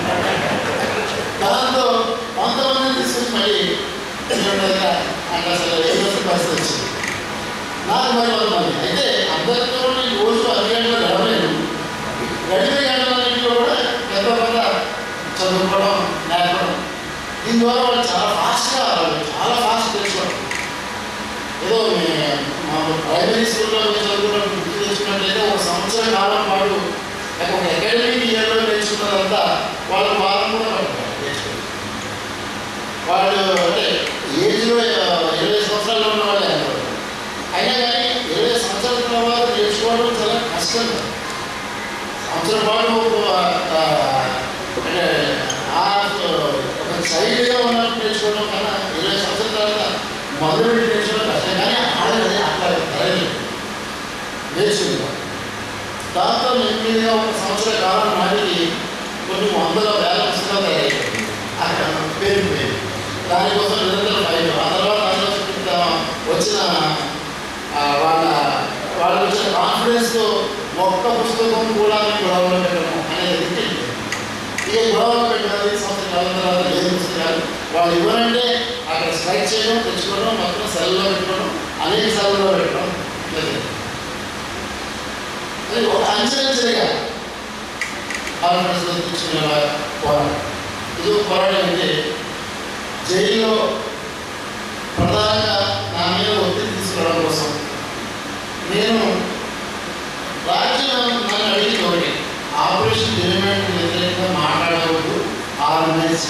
దాంతో కొంతమందిని తీసుకొచ్చి మళ్ళీ అండాసంలో ఏదో పరిస్థితి వచ్చింది నాకు మరి కొంతమంది అయితే అందరితో నేను రోజు అన్ని గంటలు గడవలేను గడిపే గంటలన్నింటిలో కూడా పెద్ద పెద్ద చదువుకోవడం నేర్పడం దీని ద్వారా వాళ్ళు చాలా ఫాస్ట్గా చాలా ఫాస్ట్ తెలుసుకోవడం ఏదో మే- మా ప్రైమరీ స్కూల్లో మేము చదువుకున్నప్పుడు గుర్తు తెచ్చుకున్నట్లయితే ఒక సంవత్సరం సంవత్సర కాలం పాటు ఒక అకాడమిక్ ఇయర్లో నేర్చుకున్నదంతా వాళ్ళు వారం కూడా పడుతున్నారు నేర్చుకుని వాళ్ళు అంటే ఏజ్లో ఇరవై సంవత్సరాల్లో ఉన్న వాళ్ళే అన్నారు అయినా కానీ ఇరవై సంవత్సరాల తర్వాత నేర్చుకోవడం చాలా కష్టం సంవత్సరం పాటు ఆ, అంటే ఆ ఒక చైల్డ్గా ఉన్నప్పుడు నేర్చుకోవడం కన్నా ఇరవై సంవత్సరాల తర్వాత మొదలు పెట్టి నేర్చుకోవడం కష్టం కానీ ఆడది అట్లా ధరలేదు నేర్చుకుంటాం దాంతో నెమ్మదిగా ఒక సంవత్సర కాలం నాటికి కొన్ని వందల వేల పుస్తకాలు తయారయ్యాయి అక్కడ పేరు పేరు దానికోసం నిరంతరం ఫైట్ ఆ తర్వాత అందులో ఇంత వచ్చిన ఆ, వాళ్ళ వాళ్ళకి వచ్చిన కాన్ఫిడెన్స్తో ఒక్క పుస్తకం కూడా మేము గొడవలో పెట్టడం అనేది ఇంటింటి ఇక గొడవలో పెట్టాలి సంవత్సరం కాలం తర్వాత లేదు పుస్తకాలు వాళ్ళు ఇవ్వనంటే అక్కడ స్ట్రైక్ చేయడం తెచ్చుకోవడం మొత్తం సెల్లో పెట్టుకోవడం అనేక సెల్లో పెట్టడం లేదు అది ఒక అంచెలంచెలుగా కాన్ఫరెన్స్లో తీసుకునే పోరాటం ఇది ఒక పోరాటం అంటే జైల్లో ప్రధానంగా నా మీద ఒత్తిడి తీసుకురావడం కోసం నేను రాజ్యం నన్ను అడిగింది ఒకటి ఆపరేషన్ డిమాండ్ వ్యతిరేకంగా మాట్లాడవద్దు ఆరు మినిట్స్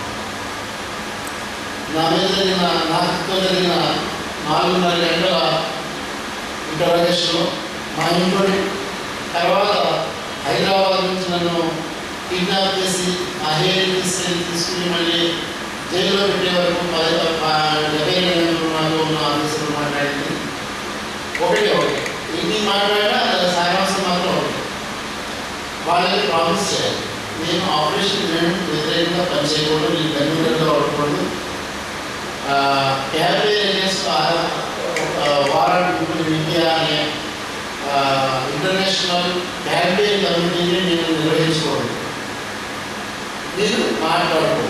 నా మీద జరిగిన నాతో జరిగిన నాలుగున్నర గంటల ఇంటరాగేషన్లో మా ఇంట్లోని తర్వాత హైదరాబాద్ నుంచి నన్ను కిడ్నాప్ చేసి అహేరి తీసుకెళ్ళి తీసుకుని మళ్ళీ జైల్లో పెట్టే వరకు పది ప- డెబ్బై రెండు నాకు ఉన్న ఆఫీసులు మాట్లాడింది ఒకటి ఒకటి ఇన్ని మాట్లాడినా అది సారాంశం మాత్రం ఒకటి వాళ్ళకి ప్రామిస్ చేయాలి నేను ఆపరేషన్ చేయడం వ్యతిరేకంగా పనిచేయకూడదు నేను బెంగళూరులో పడకూడదు cabinet against warrant people in India అనే ఇంటర్నేషనల్ క్యాంపెయిన్ కమిటీని నేను నిర్వహించుకోండి మీరు మాట్లాడకూడదు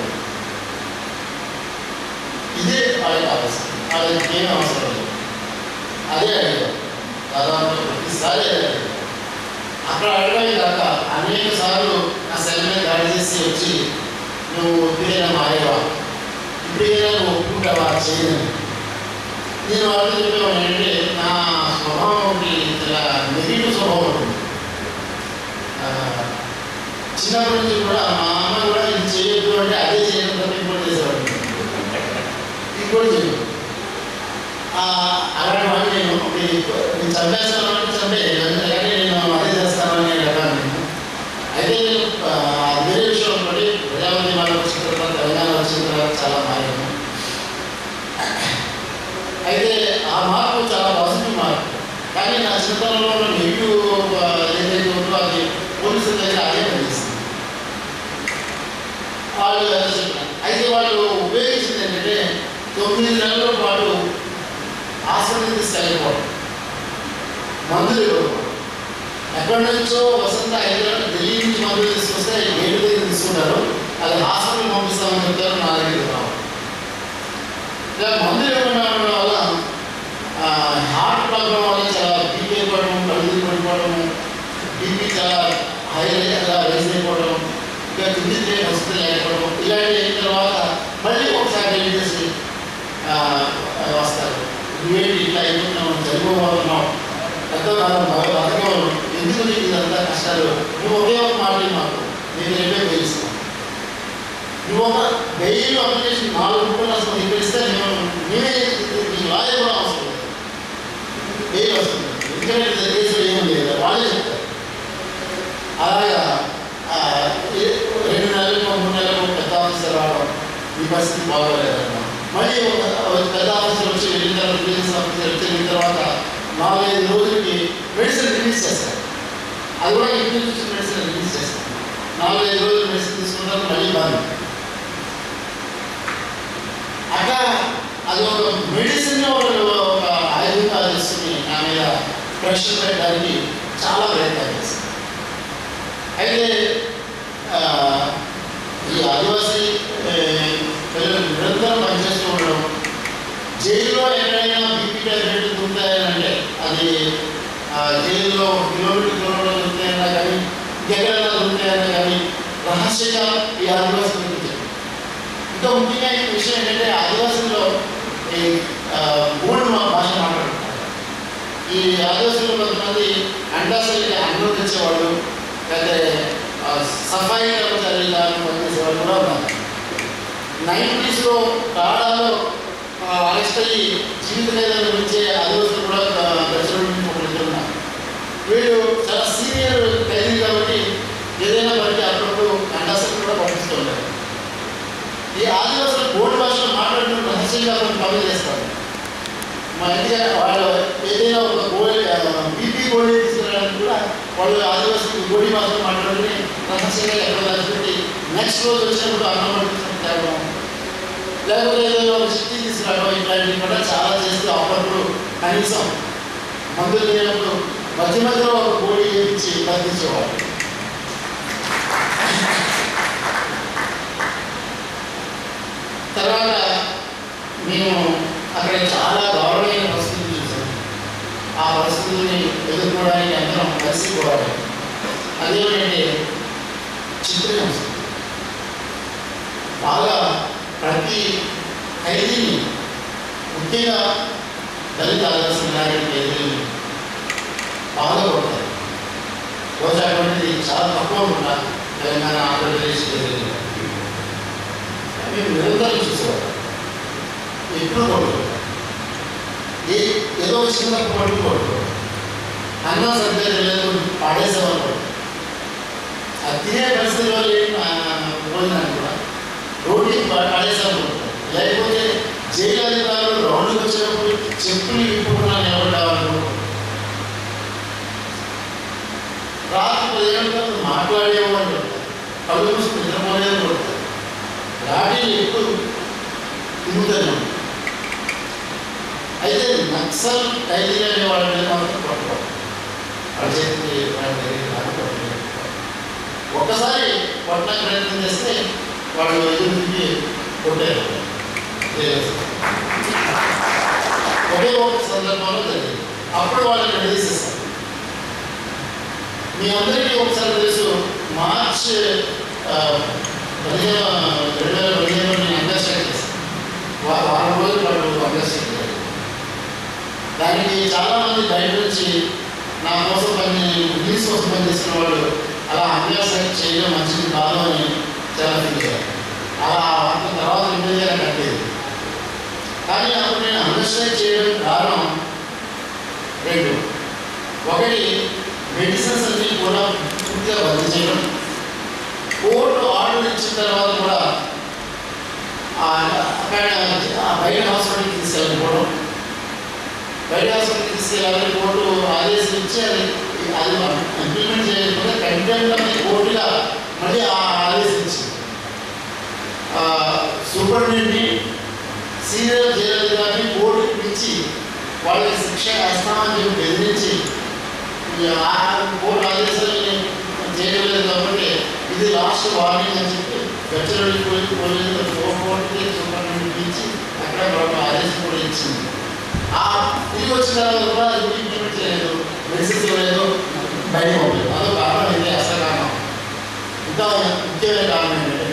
ఇదే వాళ్ళకి అవసరం వాళ్ళకి ఏం అవసరం లేదు అదే అడిగారు దాదాపు ప్రతిసారి అదే అడిగారు అక్కడ అడగడం కాక అనేక సార్లు నా సెల్ మీద దాడి చేసి వచ్చి నువ్వు ఇప్పుడైనా మారేవా ఇప్పుడైనా నువ్వు ఒప్పుకుంటావా చేయను నేను వాళ్ళతో చెప్పేవాడు ఏంటంటే నా స్వభావం ఒకటి చాలా నెగిటివ్ స్వభావం ఉంటుంది ఆ, చిన్నప్పటి నుంచి కూడా మా అమ్మ కూడా ఇది చేయొద్దు అంటే అదే చేయడం తప్ప ఇంకోటి చేసేవాడు ఇంకోటి చేయదు ఆ, అలాంటి వాడిని నేను మీ- నేను చంపేస్తాను అంటే చంపేయలేదు అందుకని నేను అదే చేస్తానని రకాలు నేను అయితే నేను ఆ, వేరే విషయం ఒకటి ప్రజాపతి మాట వచ్చిన తర్వాత తెలంగాణ వచ్చిన తర్వాత చాలా మారాను అయితే ఆ మార్పు చాలా పాజిటివ్ మార్పు కానీ నా చిన్నతనంలో ఉన్న నెగిటివ్ ఏదైతే ఉందో అది పోలీసుల దగ్గర అదే పనిచేస్తుంది వాళ్ళు అదే చెప్పినారు అయితే వాళ్ళు ఉపయోగించింది ఏంటంటే తొమ్మిది నెలల పాటు హాస్పిటల్ తీసుకెళ్ళకపోవడం మందులు ఇవ్వకపోవడం ఎక్కడి నుంచో వసంత హైదరాబాద్ ఢిల్లీ నుంచి మందులు తీసుకొస్తే ఏడు దగ్గర తీసుకుంటారు అది హాస్పిటల్ పంపిస్తామని చెప్తారు నా దగ్గరికి రావు ఇలా మందులు ఇవ్వడం వల్ల ఆ, హార్ట్ ప్రాబ్లం వల్ల చాలా బీపీ అయిపోవడం కళ్ళు పడిపోవడం బీపీ చాలా హై చాలా రైజ్ అయిపోవడం ఇంకా తిండి తినే వసతి లేకపోవడం ఇలాంటి అయిన తర్వాత మళ్ళీ ఒకసారి ఏం చేసి ఆ, వస్తారు నువ్వేంటి ఇట్లా అయిపోతున్నావు చనిపోతున్నావు ఎంతో కాలం బాగా బతకవు ఎందుకు నీకు ఇదంతా కష్టాలు నువ్వు ఒకే ఒక మాట మాకు నేను రేపే తెలుస్తాను నువ్వు ఒక బెయిల్ అప్లికేషన్ నాలుగు రూపాయలు అసలు ఇక్కడ ఇస్తే మేము మేమే నీ లాయర్ కూడా అవసరం లేదు బెయిల్ వస్తుంది ఎందుకంటే ఇది కేసులో ఏం లేదు వాళ్ళే చెప్తారు అలాగా ఆ, ఏ- రెండు నెలలకు మూడు నెలలకు పెద్ద ఆఫీసర్ రావడం ఈ పరిస్థితి బాగోలేదన్నమాట మళ్ళీ ఒక ఒక పెద్ద ఆఫీసర్ వచ్చి వెళ్ళిన తర్వాత బిజినెస్ ఆఫీసర్ వచ్చి వెళ్ళిన తర్వాత నాలుగైదు రోజులకి మెడిసిన్ రిలీజ్ చేస్తారు అది కూడా ఇంటి నుంచి మెడిసిన్ రిలీజ్ చేస్తారు నాలుగైదు రోజులు మెడిసిన్ తీసుకుంటారు మళ్ళీ బాగా అట్లా అది ఒక మెడిసిన్ వాళ్ళు ఒక ఆయుధంగా తీసుకుని నా మీద ప్రెషర్ పెట్టడానికి చాలా ప్రయత్నం చేశారు అయితే ఆ, ఈ ఆదివాసీ ఏ, పిల్లలు నిరంతరం పనిచేస్తూ ఉండడం జైల్లో ఎక్కడైనా బీపీ టాబ్లెట్ దొరుకుతాయనంటే అది ఆ, జైల్లో ఒక కిలోమీటర్ కిలోమీటర్ దొరుకుతాయన్నా కానీ ఇంకెక్కడైనా దొరుకుతాయన్నా కానీ రహస్యంగా ఈ ఆదివాసీ దొరుకుతాయి ఇంకా ముఖ్యంగా ఈ విషయం ఏంటంటే ఆదివాసుల్లో ఈ ఆ, మూడు మా భాష మాట్లాడుతున్నారు ఈ ఆదివాసులు కొంతమంది అండాసరికి అన్నం తెచ్చేవాళ్ళు లేకపోతే ఆ, సఫాయి కర్మచారిగా పనిచేసేవాళ్ళు కూడా ఉన్నారు నైంటీస్లో టాడాలో అరెస్ట్ అయ్యి జీవిత ఖైదాన్ని వచ్చే ఆదివాసులు కూడా దర్శనం ఒకళ్ళు ఉన్నారు వీళ్ళు చాలా సీనియర్ ఖైదీ కాబట్టి ఏదైనా బట్టి అప్పుడప్పుడు అండాసరికి కూడా పంపిస్తుంటారు ఈ ఆదివాసులు బోర్డు భాషలో మాట్లాడుతున్న రహస్యంగా కొన్ని పనులు చేస్తారు మా ఇంటిగా వాళ్ళు ఏదైనా ఒక గోళీ బీపీ గోళీ తీసుకురావడానికి కూడా వాళ్ళు ఆదివాసులు గోళీ భాషలో మాట్లాడుకుని రహస్యంగా ఎక్కడ దాచిపెట్టి నెక్స్ట్ రోజు వచ్చినప్పుడు అన్నం పట్టించడం తేవడం లేకపోతే ఏదైనా ఒక శక్తి తీసుకురావడం ఇట్లాంటివి కూడా చాలా చేస్తూ అప్పుడప్పుడు కనీసం మందులు లేనప్పుడు మధ్య మధ్యలో ఒక గోళీ చేయించి బంధించేవాళ్ళు తర్వాత మేము అక్కడ చాలా గౌరవమైన పరిస్థితులు చూసాం ఆ పరిస్థితుల్ని ఎదుర్కోవడానికి అందరం కలిసి పోవాలి అదేమిటంటే చిత్రహింస బాగా ప్రతి ఖైదీని ముఖ్యంగా దళిత ఆదర్శం లాంటి ఖైదీని బాగా కొడతారు రోజు అటువంటిది చాలా తక్కువ ఉంటారు తెలంగాణ ఆంధ్రప్రదేశ్ ఖైదీలు మేము నిరంతరం చూసేవాళ్ళం ఎప్పుడు కొడుకు ఏ ఏదో ఒక చిన్న పట్టు కొడుకు అన్నం సరిగ్గా తెలియదు పాడేసేవాళ్ళు కొడుకు అది తినే పరిస్థితిలో లేని భోజనాన్ని కూడా రోడ్డుకి పాడేసేవాళ్ళు కొడుకు లేకపోతే జైలు అధికారులు రౌండ్కి వచ్చినప్పుడు చెప్పులు ఇప్పుకున్నా నిలబడ్డావాళ్ళు రాత్రి పది గంటలకు మాట్లాడేవాళ్ళు కొడతారు కళ్ళు మూసుకుని నిద్రపోలేదు కొడతారు లాఠీలు ఎక్కువ తిరుగుతూనే ఉంటాయి. అయితే నక్సల్ ఖైదీలు అనే వాళ్ళ మీద మాత్రం కొట్టకూడదు వాళ్ళ చేతికి వాళ్ళ దగ్గరికి రాని కొట్టలేదు. ఒక్కసారి కొట్టడానికి ప్రయత్నం చేస్తే వాళ్ళు ఎదురు తిరిగి కొట్టారు జైలు. ఒకే ఒక సందర్భంలో జరిగింది అప్పుడు వాళ్ళని విడదీసేస్తారు మీ అందరికీ ఒకసారి తెలుసు మార్చ్ ఆ, పదిహేను రెండు వేల పదిహేను నేను అండర్స్టాండ్ చేశాను వా- వారం రోజులు వాళ్ళు అండర్స్టాండ్ చేయాలి దానికి చాలామంది బయట నుంచి నా కోసం పని రిలీజ్ కోసం పనిచేసిన వాళ్ళు అలా అండర్స్టాండ్ చేయడం మంచిది కాదు అని చాలా ఫీల్ అయ్యారు అలా ఆ వార్త తర్వాత ఇమ్మీడియట్గా కట్టేది కానీ అప్పుడు నేను అండర్స్టాండ్ చేయడం కారణం రెండు ఒకటి మెడిసిన్స్ అన్ని కూడా పూర్తిగా బంద్ చేయడం కోర్టు ఆర్డర్ ఇచ్చిన తర్వాత కూడా ఆ అక్కడ ఆ బయట హాస్పిటల్కి తీసుకెళ్ళకపోవడం బయట హాస్పిటల్కి తీసుకెళ్ళాలని కోర్టు ఆదేశించి అది అది ఇంప్లిమెంట్ చేయకపోతే కంటెంట్ అనేది కోర్టుగా మళ్ళీ ఆ ఆదేశించింది సూపరింటెండెంట్ని సీనియర్ జైలు అధికారిని కోర్టుకి పిలిచి వాళ్ళకి శిక్ష వేస్తామని చెప్పి బెదిరించి ఈ ఆ కోర్టు ఆదేశాలని చేయలేదు కాబట్టి ఇది లాస్ట్ వార్నింగ్ అని చెప్పి వెచ్చరడి పోలీసు పోలీసు కోర్టుకి సూపరింటెండెంట్ పిలిచి అక్కడ వాళ్ళకి ఆదేశం కూడా ఇచ్చింది ఆ తిరిగి వచ్చిన తర్వాత కూడా అది ఇంప్లిమెంట్ చేయలేదు మెడిసిన్స్ లేదు బయట పంపలేదు అదో కారణం ఇది అసలు కారణం ఇంకా ముఖ్యమైన కారణం ఏంటంటే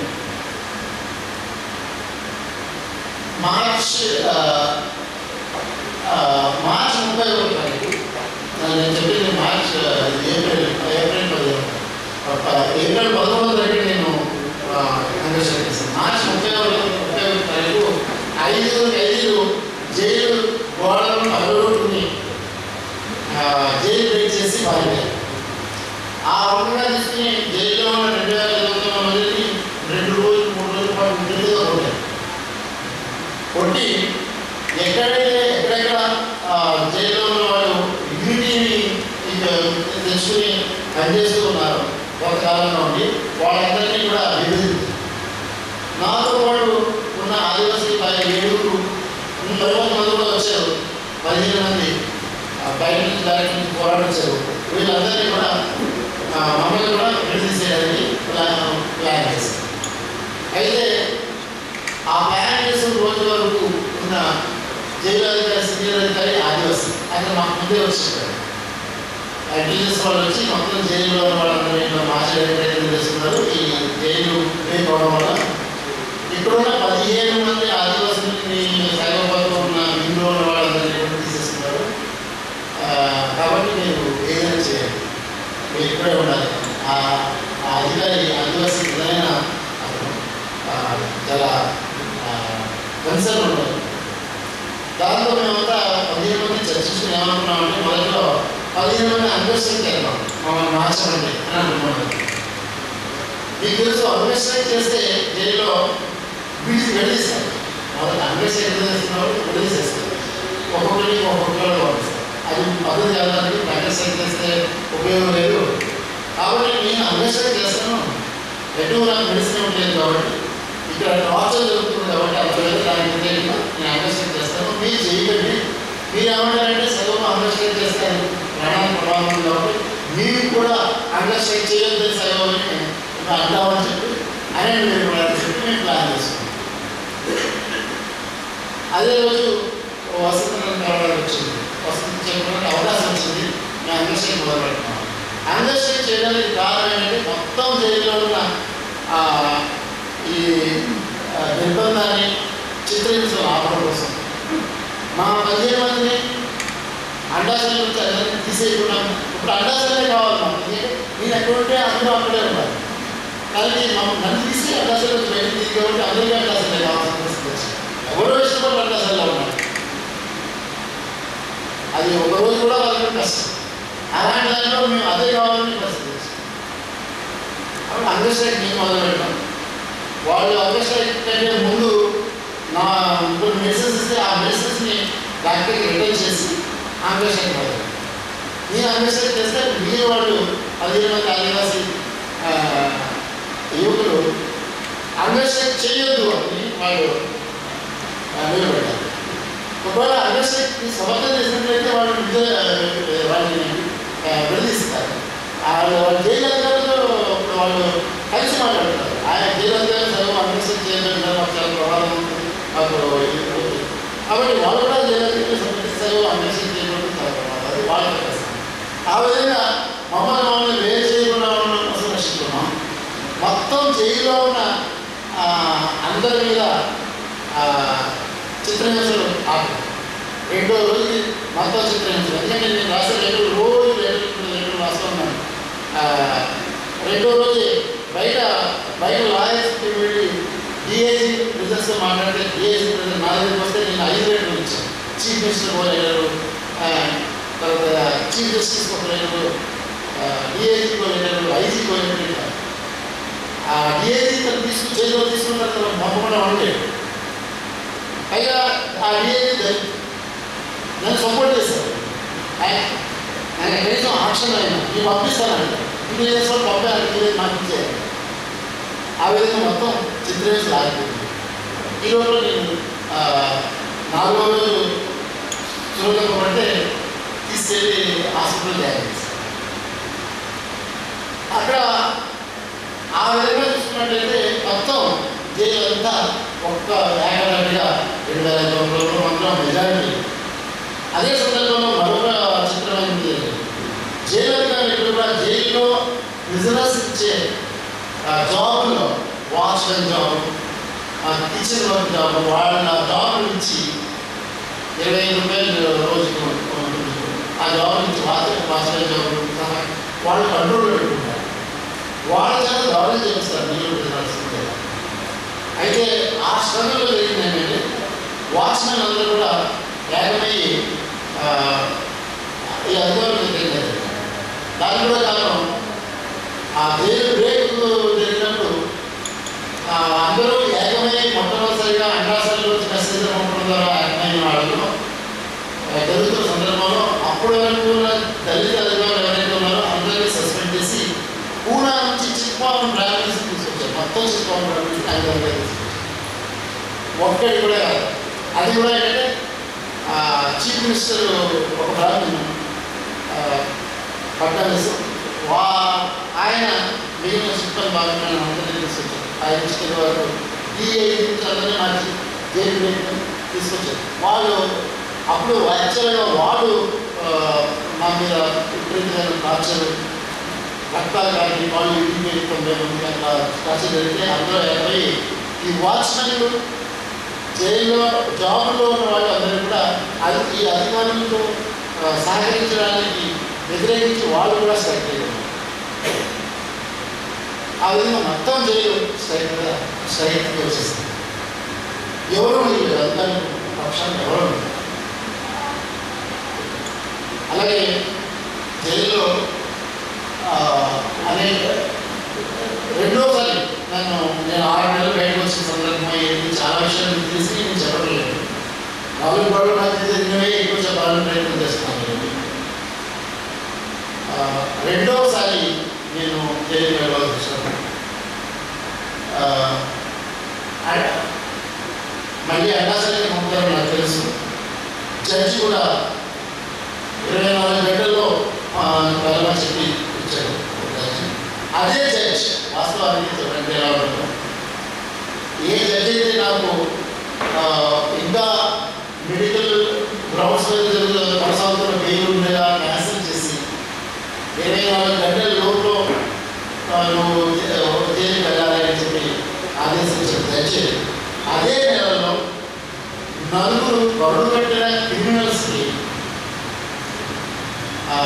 మార్చ్ ఆ, ఆ, మార్చ్ ముప్పై ఒకటి తారీఖు ఆ, నేను చెప్పింది మార్చ్ ఆ, ఇది ఏప్రిల్ ఏప్రిల్ పదిహేను ఆ, ఏప్రిల్ పదకొండు తారీఖు నేను అండర్స్టాండ్ చేశాను మార్చ్ ముప్పై ఒకటి ముప్పై ఒకటి తారీఖు ఐదు ఖైదీలు జైలు గోడలను పగలగొట్టుకుని ఆ, జైలు బ్రేక్ చేసి పారిపోయారు ఆ రకంగా తీసుకుని జైల్లో ఉన్న రెండు వేల ఐదు వందల మందిని రెండు రోజులు మూడు రోజుల పాటు విడుదల కొట్టారు కొట్టి ఎక్కడైతే ఎక్కడెక్కడ ఆ, జైల్లో ఉన్న వాళ్ళు డిగ్నిటీని ఇక తెచ్చుకుని పనిచేస్తూ ఉన్నారు కొంతకాలంలో ఉండి వాళ్ళందరినీ కూడా విభజించారు నాతో పాటు ఉన్న ఆదివాసీ పది ఏడుగురు తర్వాత మంది కూడా వచ్చారు పదిహేను మంది ఆ, బయట నుంచి డైరెక్ట్ నుంచి పోరాడించారు వీళ్ళందరినీ కూడా ఆ, మమ్మల్ని కూడా విడదీసేయడానికి ప్లాన్ ప్లాన్ చేశారు అయితే ఆ ప్లాన్ చేసిన రోజు వరకు ఉన్న జైలు అధికారి సీనియర్ అధికారి ఆదివాసి ఆయన మాకు ముందే వచ్చింటారు ఆ టీచర్స్ వాళ్ళు వచ్చి మొత్తం జైల్లో ఉన్న వాళ్ళందరూ ఇంట్లో మాట్లాడే ప్రయత్నం చేస్తున్నారు ఈ జైలు లేకపోవడం వల్ల ఇప్పుడున్న పదిహేను మంది ఆదివాసులని సైబరాబాద్లో ఉన్న ఇంట్లో ఉన్న వాళ్ళందరినీ కూడా తీసేస్తున్నారు ఆ, ఏదైనా చేయాలి మీరు ఇక్కడే ఉండాలి ఆ ఆ అధికారి ఆదివాసీ నిజమైన అతను ఆ, చాలా కన్సర్న్ ఉండాలి దాంతో మేమంతా పదిహేను మంది చర్చించుకుని ఏమనుకున్నామంటే మొదట్లో పదిహేను మంది అన్వేషణ చేద్దాం మమ్మల్ని మార్చమండి అని అనుకున్నాం మీకు తెలుసు అన్వేషణ చేస్తే జైల్లో విడిచి విడదీస్తారు మొదట అన్వేషణ చేస్తున్నప్పుడు విడదీసేస్తారు ఒక్కొక్కరికి ఒక్కొక్కరు పంపిస్తారు అది పద్ధతి చేయాలని అన్వేషణ చేస్తే ఉపయోగం లేదు కాబట్టి నేను అన్వేషణ చేస్తాను ఎటు నాకు మెడిసిన్ లేదు కాబట్టి ఇక్కడ టార్చర్ జరుగుతుంది కాబట్టి అందువల్ల దానికి వ్యతిరేకంగా నేను అన్వేషణ చేస్తాను మీరు చేయకండి మీరు ఏమంటారంటే సగం అన్వేషణ చేస్తారు ప్రాణానికి ప్రభావం ఉంది కాబట్టి మీరు కూడా అన్వేషణ చేయొద్దని సగం అని అంటామని చెప్పి ఆయన మీరు కూడా చెప్పి మేము ప్లాన్ చేసుకున్నాం అదే రోజు వసంత కలవడం వచ్చింది వసంత చెప్పడానికి అవకాశం వచ్చింది మేము అన్వేషణ మొదలుపెట్టినాం అన్వేషణ చేయడానికి కారణం ఏంటంటే మొత్తం జైల్లో ఉన్న ఆ, ఈ ఆ, నిర్బంధాన్ని చిత్రించడం ఆపడం కోసం మా పదిహేను మందిని అండాశయం నుంచి అందరినీ తీసేయకున్నాం ఇప్పుడు అండాశయమే కావాలి మాకు ఎందుకంటే నేను ఎక్కడ ఉంటే అందరూ అక్కడే ఉండాలి కానీ మమ్మల్ని నన్ను తీసి అండాశయం నుంచి బయటకు తీసి కాబట్టి అందరికీ అండాశయమే కావాల్సిన పరిస్థితి వచ్చింది ఎవరో ఇష్టపడి అండాశయంలో ఉన్నారు అది ఒక రోజు కూడా వాళ్ళకి కష్టం అలాంటి దాంట్లో మేము అదే కావాలని పరిస్థితి వచ్చింది అప్పుడు అండర్స్టాండ్ నేను మొదలు పెట్టాం వాళ్ళు అండర్స్టాండ్ కంటే ముందు నా కొన్ని మెడిసిన్స్ ఇస్తే ఆ మెడిసిన్స్ని డాక్టర్కి రిటర్న్ చేసి అండర్స్టాండ్ మొదలు నేను అండర్స్టాండ్ చేస్తే మీరు వాళ్ళు పదిహేను మంది ఆదివాసీ ఆ, యువకులు అండర్స్టాండ్ చేయొద్దు అని వాళ్ళు ఆ, నిలబడ్డారు ఒకవేళ అండర్స్టాండ్ సమర్థన చేసినట్లయితే వాళ్ళు విడుదల వాళ్ళని ఆ, విడదీస్తారు వాళ్ళు వాళ్ళు జైలు అధికారులతో ఇప్పుడు వాళ్ళు కలిసి మాట్లాడతారు ఆయన జైలు అధికారులు సగం అండర్స్టాండ్ చేయడం మాకు చాలా ప్రభావం ఉంటుంది మాకు ఇది ఉంటుంది. కాబట్టి వాళ్ళు కూడా జైలు అధికారులు సంబంధించి సగం అండర్స్టాండ్ చేయడం చాలా ప్రమాదం అది వాళ్ళ కష్టం ఆ విధంగా మమ్మల్ని మమ్మల్ని వేరు చేయకుండా ఉండడం కోసం రక్షిస్తున్నాం మొత్తం జైల్లో ఉన్న ఆ, అందరి మీద ఆ, చిత్రహింసలు ఆపు రెండో రోజుకి మొత్తం చిత్రహింసలు ఎందుకంటే నేను రాసే రెండు రోజు రెండు రెండు రాస్తూ ఉన్నాను ఆ, రెండో రోజు బయట బయట లాయర్స్కి వెళ్ళి డిఐజీ బిజినెస్తో మాట్లాడితే డిఐజీ బిజినెస్ నా దగ్గరికి వస్తే నేను ఐదు రేట్లు ఇచ్చాను చీఫ్ మినిస్టర్ పోలేరు తర్వాత చీఫ్ జస్టిస్ పోలేరు డిఐజీ పోలేరు ఐజీ పోలేరు ఆ డిఐజీ తను తీసుకు చేతిలో తీసుకున్న తర్వాత పంపకుండా ఉండలేదు పైగా ఆ డిఐజీ నన్ను సపోర్ట్ చేశారు ఆయన ఆయన కనీసం ఆప్షన్ అయినా నేను పంపిస్తానంట ఇంటి చేసిన పంపాను మీరే నాకు ఇచ్చేయాలి ఆ విధంగా మొత్తం చిత్రవేసి లాగిపోయింది ఈ రోజు నేను ఆ, నాలుగో రోజు చూడకపోతే తీసుకెళ్ళి హాస్పిటల్ జాయిన్ చేశాను అక్కడ ఆ విధంగా చూసుకున్నట్టయితే మొత్తం జైలు అంతా ఒక్క ఏకదాటిగా రెండు వేల ఐదు వందల మాత్రం మెజారిటీ అదే సందర్భంలో మరొక చిత్రమైనది జైలు అధికారులు కూడా జైల్లో బిజినెస్ ఇచ్చే ఆ, జాబుల్లో watchmen job kitchen work job వాళ్ళ జాబులు ఇచ్చి ఇరవై ఐదు రూపాయలు రోజుకి ఉంటుంది ఆ జాబ్ నుంచి వాచ్ వాచ్మెన్ జాబ్ సహా వాళ్ళు కంట్రోల్ పెట్టుకుంటారు వాళ్ళ చేత దాడులు చేస్తారు నీళ్ళు పెట్టాల్సిందే అయితే ఆ స్ట్రగుల్లో జరిగింది ఏంటంటే వాచ్మెన్ అందరూ కూడా ఏకమయ్యి ఆ, ఈ అధికారులు జరిగారు దానికి కూడా కారణం ఆ జైలు బ్రేక్ జరిగినప్పుడు ఆ, అందరూ ఏకమై మొట్టమొదటిసారిగా అండాసల్లో మెసేజ్ పంపడం ద్వారా ఏకమైన వాళ్ళు ఆ, జరుగుతున్న సందర్భంలో అప్పటి వరకు ఉన్న దళిత అధికారులు ఎవరైతే ఉన్నారో అందరినీ సస్పెండ్ చేసి పూనా నుంచి చిక్పావన్ ట్రావెల్స్ తీసుకొచ్చారు మొత్తం చిక్పావన్ ట్రావెల్స్ హైదరాబాద్ తీసుకొచ్చారు ఒక్కటి కూడా కాదు అది కూడా ఏంటంటే ఆ, చీఫ్ మినిస్టర్ ఒక బ్రాహ్మణ్ ఫడ్నవీస్ వా ఆయన మిగిలిన సిబ్బంది భాగంగా అందరినీ తీసుకొచ్చారు ఆయన ఇచ్చిన వరకు ఈ అందరినీ మార్చి జైలు పెట్టి తీసుకొచ్చారు వాళ్ళు అప్పుడు యాక్చువల్గా వాడు ఆ, మా మీద విపరీతమైన టార్చర్ రక్తాలు కానీ వాళ్ళు ఇంటికి తొంభై మంది అట్లా టార్చర్ జరిగితే అందరూ ఎనభై ఈ వాచ్మెన్లు జైల్లో జాబులో ఉన్న వాళ్ళు అందరూ కూడా అది ఈ అధికారులతో ఆ, సహకరించడానికి వ్యతిరేకించి వాళ్ళు కూడా స్ట్రైక్ చేయడం ఆ విధంగా మొత్తం జైలు స్ట్రైక్ మీద స్ట్రైక్ వచ్చేసింది ఎవరు లేదు అందరి పక్షాన్ని ఎవరు లేరు. అలాగే జైల్లో ఆ, అనేక రెండోసారి నన్ను నేను ఆరు నెలలు బయటకు వచ్చిన సందర్భం ఏంటి చాలా విషయాలు మీకు తెలిసి నేను చెప్పట్లేదు నాలుగు గొడవలు నాకు తెలిసినవే ఎక్కువ చెప్పాలని ప్రయత్నం చేస్తున్నాను నేను. ఆ, రెండవసారి నేను జైలు వెళ్ళాల్సి వచ్చినప్పుడు ఆ, ఆ- మళ్ళీ అన్నాసరికి పంపుతారని నాకు తెలుసు జడ్జి కూడా ఇరవై నాలుగు గంటల్లో వెళ్ళమని చెప్పి ఇచ్చాడు ఒక జడ్జి అదే జడ్జ్ వాస్తవానికి చెప్పండి ఎలా ఉండదు ఏ జడ్జి అయితే నాకు ఆ, ఇంకా మెడికల్ గ్రౌండ్స్ మీద జరుగుతున్న కొనసాగుతున్న బెయిల్ ఉండేలా క్యాన్సిల్ చేసి ఇరవై నాలుగు గంటల లోపల ఆ, నువ్వు జై- జైలుకి వెళ్ళాలి అని చెప్పి ఆదేశించిన జడ్జి అదే నెలలో నలుగురు కరుడు కట్టిన క్రిమినల్స్కి ఆ,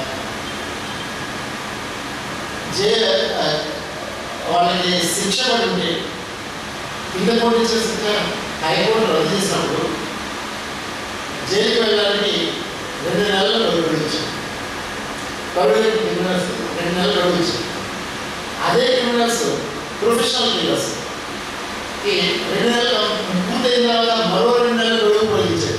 జే ఆ, వాళ్ళకి శిక్ష పడి ఉంటే కింద కోర్టు ఇచ్చిన శిక్ష హైకోర్టు రద్దు చేసినప్పుడు జైలుకి వెళ్ళడానికి రెండు నెలలు గడువు ఇచ్చారు గడువు క్రిమినల్స్ రెండు నెలలు గడువు ఇచ్చారు అదే క్రిమినల్స్ ప్రొఫెషనల్ క్రిమినల్స్ ఈ రెండు నెలలు పూర్తయిన తర్వాత మరో రెండు నెలలు గడువు పొడిగించారు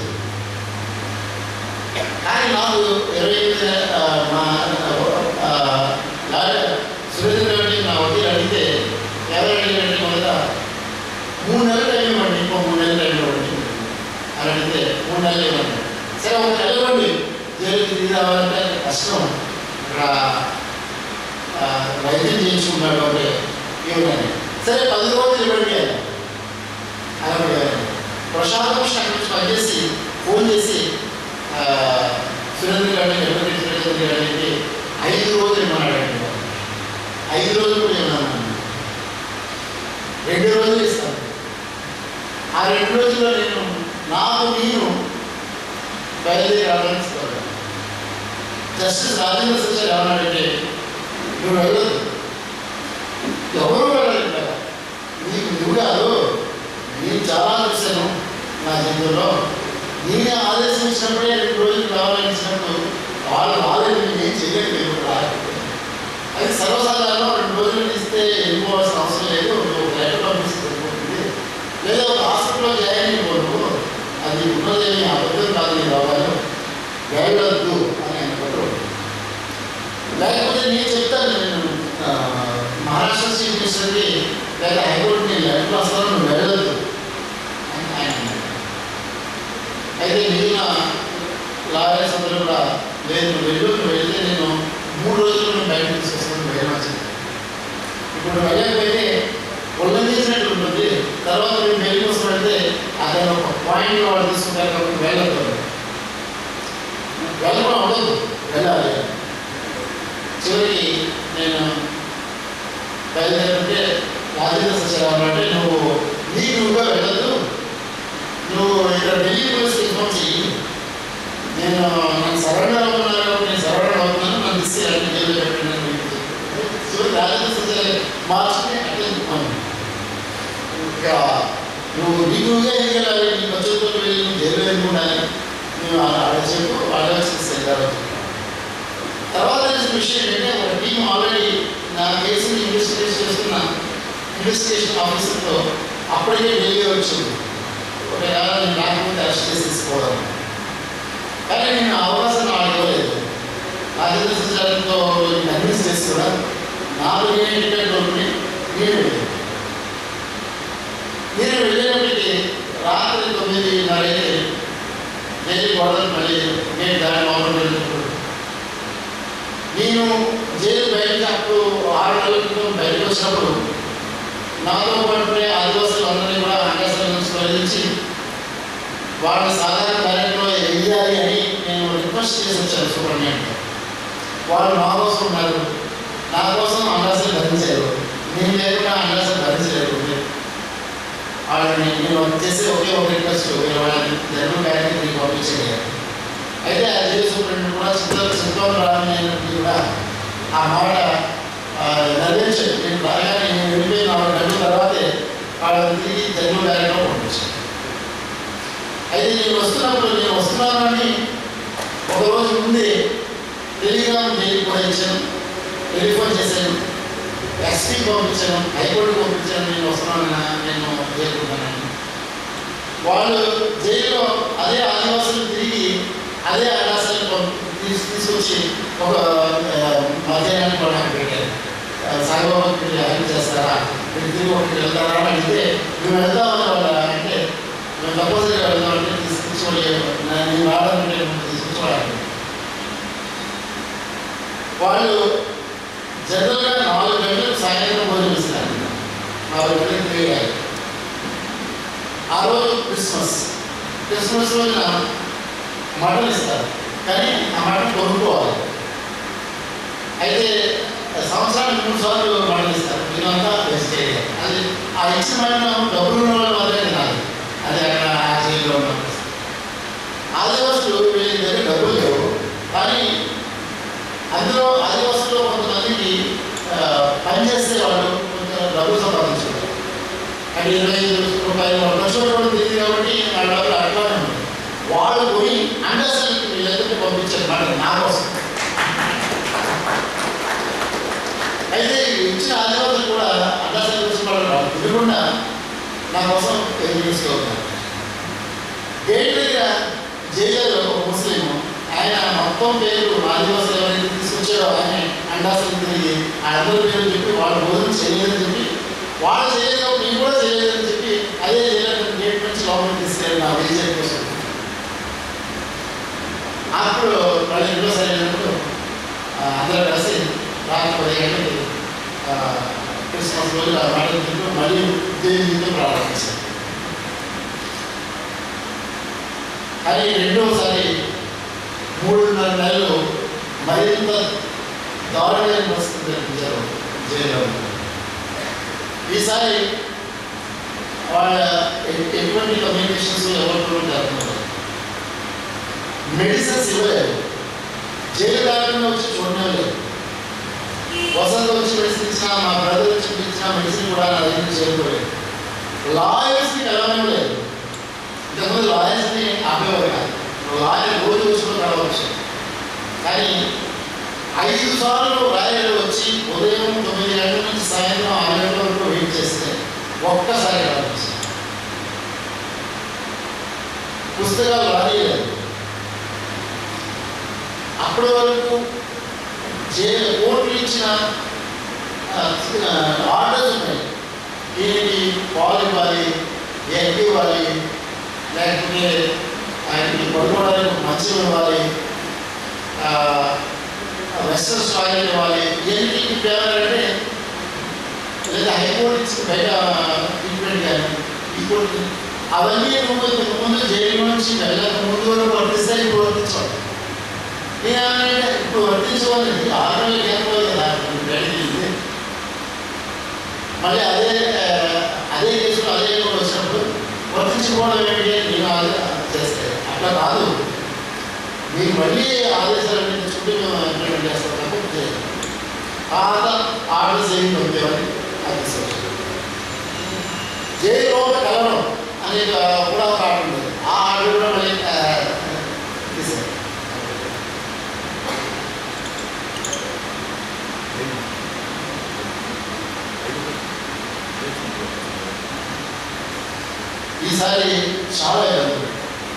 కానీ నాకు ఇరవై ఎనిమిది ఆ, మా ఆ, లాయర్ సురేంద్ర రెడ్డి నా వకీలు అడిగితే ఎవరు అడిగారంటే మొదట మూడు నెలలు టైం ఇవ్వండి ఇంకో మూడు నెలలు టైం ఇవ్వండి అని అడిగితే మూడు నెలలు ఇవ్వండి సరే ఒక నెల ఇవ్వండి జైలుకి తిరిగి రావాలంటే కష్టం ఇక్కడ ఆ, వైద్యం చేయించుకున్నాడు అంటే ఇవ్వండి సరే పది రోజులు ఇవ్వండి అని అలాగే ప్రశాంత్ కృష్ణ అక్కడి నుంచి పనిచేసి ఫోన్ చేసి ఆ, సురేంద్ర గారిని వెంకటేశ్వర సురేంద్ర గారికి ఐదు రోజులు ఇమ్మన్నాడండి ఐదు రోజులు కూడా ఇవ్వను రెండు రోజులు ఇస్తాను ఆ రెండు రోజుల్లో నేను నాకు నేను బయలుదేరి రావడానికి ఇస్తాను జస్టిస్ రాజేంద్ర సచార్ ఏమన్నాడంటే నువ్వు వెళ్ళదు ఎవరు వెళ్ళలేదు కదా నీకు నువ్వు కాదు నేను చాలా చూశాను నా జీవితంలో నేనే ఆదేశించినప్పుడే రెండు రోజులు రావాలనిచ్చినప్పుడు వాళ్ళు రాలేదు నేను ఏం చేయలేదు రాలేదు అది సర్వసాధారణం రెండు రోజులు ఇస్తే వెళ్ళిపోవాల్సిన అవసరం లేదు నువ్వు ఒక లెటర్ పంపిస్తే సరిపోతుంది లేదా ఒక హాస్పిటల్లో జాయిన్ అయిపోను అది ఉన్నదేమి అబద్ధం కాదు నీ రావాలి వెళ్ళొద్దు అని ఆయన పట్టు లేకపోతే నేను చెప్తాను నేను ఆ, మహారాష్ట్ర చీఫ్ మినిస్టర్కి లేదా హైకోర్టుని లెటర్ రాస్తాను నువ్వు వెళ్ళొద్దు అని ఆయన అన్నాడు. అయితే మిగిలిన లాయర్స్ అందరూ కూడా లేదు నువ్వు వెళ్ళు నువ్వు వెళ్తే నేను మూడు రోజులు నేను బయట తీసుకొస్తాను వెళ్ళమని చెప్పాను ఇప్పుడు వెళ్ళకపోతే ఉల్లంఘించినట్టు ఉంటుంది తర్వాత మేము వెళ్ళి కోసం వెళ్తే అతను ఒక పాయింట్ వాళ్ళు తీసుకుంటారు కాబట్టి వెళ్ళదు వెళ్ళడం ఉండదు వెళ్ళాలి చివరికి నేను బయలుదేరుంటే రాజేంద్ర సత్యనారాయణ అంటే నువ్వు నీకు నువ్వుగా వెళ్ళదు నువ్వు ఇక్కడ ఢిల్లీ పోలీస్కి ఇన్ఫార్మ్ చెయ్యి నేను నన్ను సరెండర్ అవుతున్నారు కాబట్టి నేను సరెండర్ అవుతున్నాను నన్ను తీసి అన్ని జైల్లో పెట్టండి అని చెప్పి. చివరికి రాజేంద్ర సత్యనారాయణ మార్చుకుని అట్లే చెప్పాను ఇంకా నువ్వు నీకు నువ్వుగా ఎందుకు వెళ్ళాలి నీ ఖర్చులతో వెళ్ళి నువ్వు జైలు ఎందుకు ఉండాలి నువ్వు అలా చెప్పు వాళ్ళ సెంటర్ తర్వాత తెలిసిన విషయం ఏంటంటే ఒక టీం ఆల్రెడీ నా కేసుని ఇన్వెస్టిగేషన్ చేస్తున్న ఇన్వెస్టిగేషన్ ఆఫీసర్తో అప్పటికే ఢిల్లీ వచ్చింది ఒక ఏడాది రాకపోతే అరెస్ట్ చేసి తీసుకోవడం కానీ నేను ఆ అవకాశం నాకు ఇవ్వలేదు రాజేంద్ర సచారంతో కన్విన్స్ చేసి కూడా నాకు నేను టికెట్ దొరికి నేను వెళ్ళాను నేను వెళ్ళినప్పటికీ రాత్రి తొమ్మిదిన్నర అయితే జైలు గొడవలు మళ్ళీ నేను దాని మామూలు వెళ్ళినప్పుడు నేను జైలు బయటకు అప్పుడు ఆరు నెలల క్రితం బయటకు వచ్చినప్పుడు నాతో పాటు ఆదివాసులు అందరినీ కూడా ఆకాశాల నుంచి తొలగించి వాళ్ళని సాధారణ కార్యక్రమంలో వెయ్యాలి అని నేను రిక్వెస్ట్ చేసి వచ్చాను సుబ్రహ్మణ్యం వాళ్ళు నా కోసం ఉన్నారు నా కోసం ఆకాశం భరించారు నేను లేకుండా ఆకాశం భరించలేరు వాళ్ళని నేను చేసే ఒకే ఒక రిక్వెస్ట్ వాళ్ళని జనరల్ బ్యాంక్ నీకు పంపించేయాలి అయితే ఆ జైలు సూపరింటెండెంట్ కూడా చిత్ర చిత్రం రామయ్యకి కూడా ఆ మాట ఆ, నెరవేర్చాడు నేను రాగానే నేను వెళ్ళిపోయి నాలుగు గంటల తర్వాతే వాళ్ళని తిరిగి జన్మ వేరేగా పంపించాను అయితే నేను వస్తున్నప్పుడు నేను వస్తున్నానని ఒక రోజు ముందే టెలిగ్రామ్ జైలుకి కూడా ఇచ్చాను టెలిఫోన్ చేశాను ఎస్పీ పంపించాను హైకోర్టు పంపించాను నేను వస్తున్నాను నేను జైలుకున్నానని వాళ్ళు జైల్లో అదే ఆదివాసులు తిరిగి అదే ఆకాశాన్ని పంపి- తీసు తీసుకొచ్చి ఒక ఆ, మధ్యాహ్నానికి కూడా నాకు పెట్టారు ఆ, సాయిబాబాకి మీరు హెల్ప్ చేస్తారా మీరు తిరిగి ఒకటి వెళ్తారా అని అడిగితే మేము వెళ్తామని వాళ్ళు అంటే మేము తప్పనిసరిగా వెళ్దామంటే తీసు తీసుకొని నేను రావడానికి తీసుకొచ్చుకోవాలి వాళ్ళు జనరల్గా నాలుగు గంటలకు సాయంత్రం భోజనం ఇస్తారు నాలుగు గంటలకు తిరిగారు ఆ రోజు క్రిస్మస్ క్రిస్మస్ రోజున మటన్ ఇస్తారు కానీ ఆ మటన్ కొనుక్కోవాలి అయితే సంవత్సరానికి మూడు సార్లు మటన్ ఇస్తారు వీళ్ళంతా వెజిటేరియన్ అది ఆ ఇచ్చిన మటన్ డబ్బులు ఉన్న వాళ్ళు మాత్రమే తినాలి అది అక్కడ ఆ జైల్లో ఉన్న పరిస్థితి. ఆదివాసులు వీళ్ళ దగ్గర డబ్బులు లేవు కానీ అందులో ఆదివాసుల్లో కొంతమందికి ఆ, పనిచేస్తే వాళ్ళు కొంత డబ్బులు సంపాదించుకుంటారు అది ఇరవై ఐదు రూపాయలు ఒక లక్ష రూపాయలు తిరిగి కాబట్టి ఆ డబ్బులు అట్లానే ఉంది వాళ్ళు కొని అండర్స్టాండింగ్ వీళ్ళందరికీ పంపించారు మాట నా కోసం అయితే ఈ ఇచ్చిన ఆదివాసులు కూడా అండర్స్టాండింగ్ కోసం వాళ్ళు తిరగకుండా నా కోసం ఎదురు చూస్తూ ఉన్నారు గేట్ దగ్గర జైలు ఒక ముస్లిం ఆయన మొత్తం పేరు ఆదివాసులు ఎవరైతే తీసుకొచ్చారో ఆయన అండాసులు తిరిగి ఆ అందరి పేరు చెప్పి వాళ్ళు భోజనం చేయలేదని చెప్పి వాళ్ళు చేయలేదు మేము కూడా చేయలేదని చెప్పి అదే జైలు గేట్ నుంచి లోపలికి తీసుకెళ్ళి నా విజయ్ కోసం అప్పుడు వాళ్ళు ఇంట్లో సరైనప్పుడు ఆ, అందరూ కలిసి రాత్రి పది గంటలకి ఆ, క్రిస్మస్ రోజు ఆ మటన్ తింటూ మళ్ళీ దేవుని జీవితం ప్రారంభించారు కానీ రెండోసారి మూడున్నర నెలలు మరింత దారుణమైన పరిస్థితి కనిపించారు జైల్లో ఈసారి వాళ్ళ ఎ- ఎటువంటి కమ్యూనికేషన్స్ ఎవరితో జరుగుతున్నారు మెడిసిన్స్ ఇవ్వలేదు జైలు దాకా వచ్చి చూడలేదు వసంత వచ్చి మెడిసిన్ ఇచ్చినా మా బ్రదర్ వచ్చి ఇచ్చిన మెడిసిన్ కూడా నా దగ్గర చేరుకోలేదు లాయర్స్ని కలవలేదు ఇంతకుముందు లాయర్స్ని ఆపేవారు కాదు లాయర్ రోజు వచ్చి కలవచ్చు కానీ ఐదు సార్లు లాయర్ వచ్చి ఉదయం తొమ్మిది గంటల నుంచి సాయంత్రం ఆరు గంటల వరకు వెయిట్ చేస్తే ఒక్కసారి కలవచ్చు పుస్తకాలు రాయలేదు అప్పటి వరకు జైలు కోర్టులు ఇచ్చిన ఆర్డర్స్ ఉన్నాయి దీనికి పాలు ఇవ్వాలి ఎగ్ ఇవ్వాలి లేకపోతే ఆయనకి పడుకోవడానికి మంచం ఇవ్వాలి వెస్టర్న్ టాయిలెట్ ఇవ్వాలి ఇవన్నీ ఇవ్వాలంటే లేదా హైకోర్టు ఇచ్చిన బయట ట్రీట్మెంట్ కానీ ఈ కోర్టు అవన్నీ నువ్వు ఇంతకు ముందు జైలు నుంచి వెళ్ళక ముందు వరకు వర్తిస్తే ఇప్పుడు వర్తించాలి నేనేమంటే ఇప్పుడు వర్తించవాలి ఆరు నెలలు కేంద్రాలు కదా బయటికి మళ్ళీ అదే ఆ, అదే కేసులో అదే కూడా వచ్చినప్పుడు వర్తించుకోవడం ఏంటి అని నేను ఆలోచన చేస్తే అట్లా కాదు మీరు మళ్ళీ ఆదేశాలన్నీ తెచ్చుకుంటే మేము ఇంప్లిమెంట్ చేస్తాం తప్ప చేయము. పాత ఆర్డర్స్ ఏమి పంపేవని ఆదేశాలు జైలు లోపల కలవడం అనేది ఆ, కూడా ఒక ఆర్డర్ ఉంది ఆ ఆర్డర్ కూడా మళ్ళీ ఆ, తీసేయాలి ఈసారి చాలా ఇబ్బంది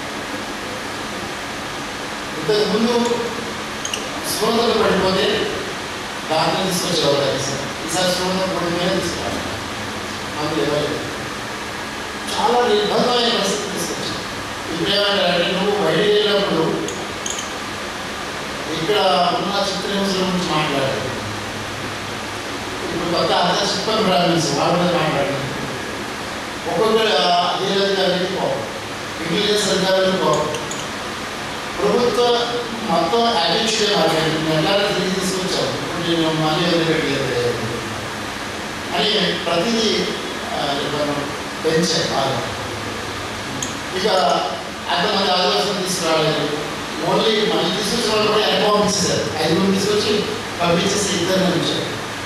ఇంతకు ముందు స్ఫూర్తలు పడిపోతే దాంట్లో తీసుకొచ్చేవారు ఈసారి ఈసారి స్ఫూర్త పడిపోయినా తీసుకోవాలి అందులో ఇవ్వలేదు చాలా నిర్బంధమైన పరిస్థితి తీసుకొచ్చారు ఇప్పుడు ఏమంటారంటే నువ్వు బయటికి వెళ్ళినప్పుడు ఇక్కడ ఉన్న చిత్రహింసల గురించి మాట్లాడారు ఇప్పుడు కొత్త అంతా చిప్పని బ్రాహ్మణ్స్ వాళ్ళ మీద మాట్లాడారు ఒక్కొక్కరు అధికారులు అధికారులకి పోవాలి ఇంటెలిజెన్స్ అధికారులకు పోవాలి ప్రభుత్వ మొత్తం యాటిట్యూడ్ మాట్లాడి ఎలా తిరిగి తీసుకొచ్చావు ఇప్పుడు నేను మళ్ళీ వదిలిపెట్టలేదు అని ప్రతిదీ ఆ, మనం పెంచారు బాగా ఇక అంతమంది ఆదివాసులు తీసుకురాలేదు ఓన్లీ మళ్ళీ తీసుకొచ్చిన వాళ్ళు కూడా వెనక పంపించేశారు ఐదుగురు తీసుకొచ్చి పంపించేసి ఇద్దరిని ఉంచారు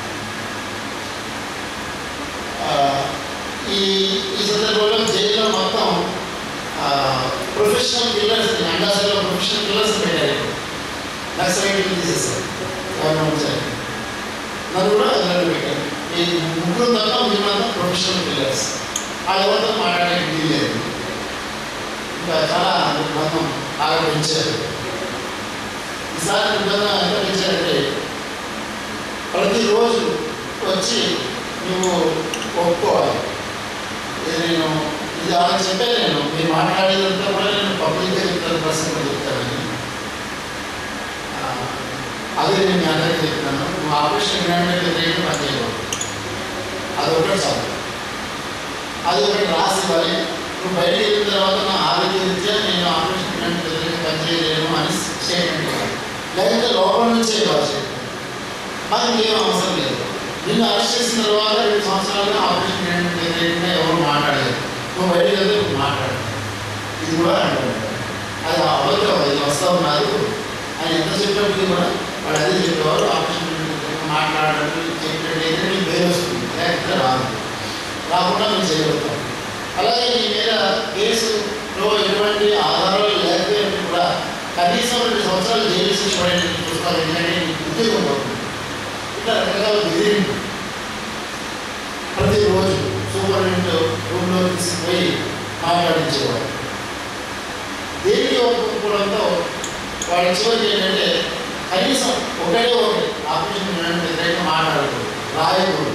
ఆ, ఈ ఈ సందర్భంలో జైల్లో మొత్తం ప్రొఫెషనల్ కిల్లర్స్ అండాసలో ప్రొఫెషనల్ కిల్లర్స్ పెట్టారు నక్సలైట్లు తీసేస్తారు గవర్నమెంట్ సైడ్ నన్ను కూడా అందులో పెట్టారు ఈ ముగ్గురు తప్ప మిగిలిన ప్రొఫెషనల్ కిల్లర్స్ ఆ ఎవరితో మాట్లాడడానికి వీలు లేదు ఇంకా చాలా నిర్బంధం బాగా పెంచారు ఈసారి నిర్బంధం ఎంత పెంచారంటే ప్రతిరోజు వచ్చి నువ్వు ఒప్పుకోవాలి ఇది నేను ఇది అలా చెప్పాను నేను మీరు మాట్లాడేదంతా కూడా నేను పబ్లిక్గా చెప్తాను ప్రసంగం చెప్తానని ఆ, అదే నేను మీ అందరికీ చెప్తున్నాను నువ్వు ఆపరేషన్ గ్రాండ్ రేటు పని చేయకూడదు అది ఒకటి చాలు అది ఒకటి రాసి ఇవ్వాలి నువ్వు బయటికి వెళ్ళిన తర్వాత నా ఆరోగ్య రీత్యా నేను ఆపరేషన్ గ్రాండ్ రేటు పని చేయలేను అని స్టేట్మెంట్ ఇవ్వాలి లేకపోతే లోపల నుంచే ఇవ్వాలి statement. మాకు ఏం అవసరం లేదు నిన్ను అరెస్ట్ చేసిన తర్వాత రెండు సంవత్సరాలుగా ఆపరేషన్ గ్రాండ్ రేటుగా ఎవరు మాట్లాడలేదు నువ్వు బయటికి వెళ్తే నువ్వు మాట్లాడు ఇది కూడా అంటారు అది అబద్ధం ఇది వస్తా ఉన్నారు అని ఎంత చెప్పినప్పటికీ కూడా వాళ్ళు అదే చెప్పేవారు ఆపరేషన్ మాట్లాడడం చెప్పినట్టు అయితే నీకు పేరు వస్తుంది లేకపోతే రాదు రాకుండా మేము చేయగలుగుతాం అలాగే నీ మీద కేసులో ఎటువంటి ఆధారాలు లేకపోయినప్పుడు కూడా కనీసం రెండు సంవత్సరాలు జైలు శిక్ష పడేటట్టు చూసుకోవాలి ఎందుకంటే నీకు ఉద్యోగం అవుతుంది ఇట్లా రకరకాల బెదిరింపు ప్రతిరోజు సూపరింటెండెంట్ రూమ్లో తీసుకుపోయి మాట్లాడించేవాడు దేనికి ఒప్పుకోవడంతో వాళ్ళ చివరికి ఏంటంటే కనీసం ఒకటే ఒకటి ఆపరేషన్ వ్యతిరేకంగా మాట్లాడకూడదు రాయకూడదు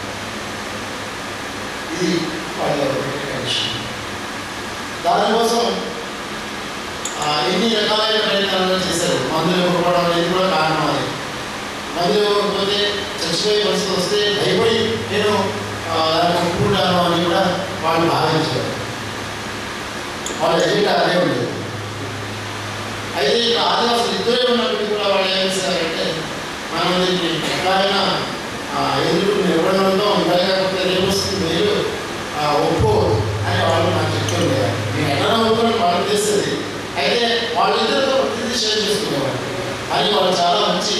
ఇది వాళ్ళ కండిషన్ దానికోసం ఆ, ఎన్ని రకాలైన ప్రయత్నాలు చేశారు మందులు ఇవ్వకపోవడం అనేది కూడా కారణం అది మందులు ఇవ్వకపోతే చచ్చిపోయే పరిస్థితి వస్తే భయపడి నేను ఆ, దాన్ని ఒప్పుకుంటాను అని కూడా వాళ్ళు భావించారు వాళ్ళ ఎజెండా అదే ఉండేది అయితే ఇక్కడ ఆదివాసులు ఇద్దరే ఉన్నప్పటికీ కూడా వాళ్ళు ఏం చేశారంటే మనం దీన్ని ఎట్లాగైనా ఆ, ఎదురు నిలబడడంతో ఇంకా కాకపోతే రేపు వస్తుంది మీరు ఆ, ఒప్పు అని వాళ్ళు నాకు చెప్తుండేవారు నేను ఎట్లా ఒప్పుకోవడం వాళ్ళకి తెలిసేది అయితే వాళ్ళిద్దరితో ప్రతిదీ షేర్ చేసుకునేవాడు అని వాళ్ళు చాలా మంచి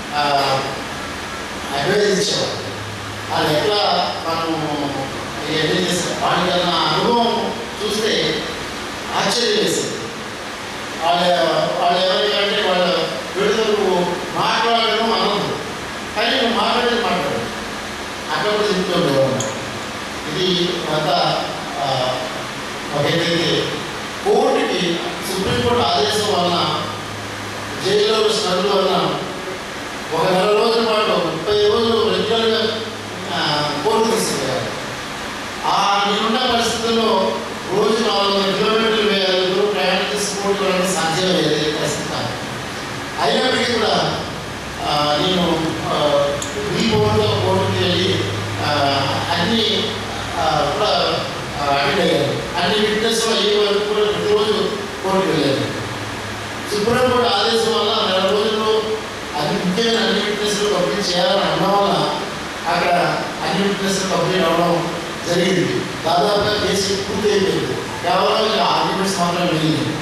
అడ్వైజ్ ఇచ్చేవారు వాళ్ళు ఎట్లా మనం ఎన్ని చేస్తారు వాళ్ళకి నా అనుభవం చూస్తే ఆశ్చర్యం వేసింది వాళ్ళ వాళ్ళు ఎవరికి అంటే వాళ్ళ విడుదలకు మాట్లాడడం అనదు కానీ నువ్వు మాట్లాడేది మాట్లాడు అక్కడ కూడా చెప్తూ ఉండేవాడు ఇది అంతా ఆ, ఒక ఏదైతే కోర్టుకి సుప్రీంకోర్టు ఆదేశం వలన జైల్లో స్ట్రగుల్ వలన ఒక నెల రోజుల పాటు ముప్పై రోజులు రెగ్యులర్గా కోర్టు తీసుకెళ్ళారు ఆ నేనున్న పరిస్థితుల్లో రోజు నాలుగు వందల కిలోమీటర్లు వేయాలి దూరం ప్రయాణం చేసుకోవడం అనేది సాధ్యం లేదు పరిస్థితి కాదు. అయినప్పటికీ కూడా ఆ, నేను ఈ కోర్టులో కోర్టుకి వెళ్ళి ఆ, అన్ని ఆ, కూడా అటెండ్ అయ్యాను అన్ని విట్నెస్ అయ్యే వరకు కూడా ప్రతిరోజు కోర్టుకు వెళ్ళాను సుప్రీంకోర్టు ఆదేశం వల్ల నెల రోజుల్లో అన్ని ముఖ్యమైన అన్ని విట్నెస్లు కంప్లీట్ చేయాలని అనడం వల్ల అక్కడ అన్ని విట్నెస్లు కంప్లీట్ అవ్వడం జరిగింది దాదాపుగా కేసు పూర్తి అయిపోయింది కేవలం ఇక ఆర్గ్యుమెంట్స్ మాత్రం మిగిలింది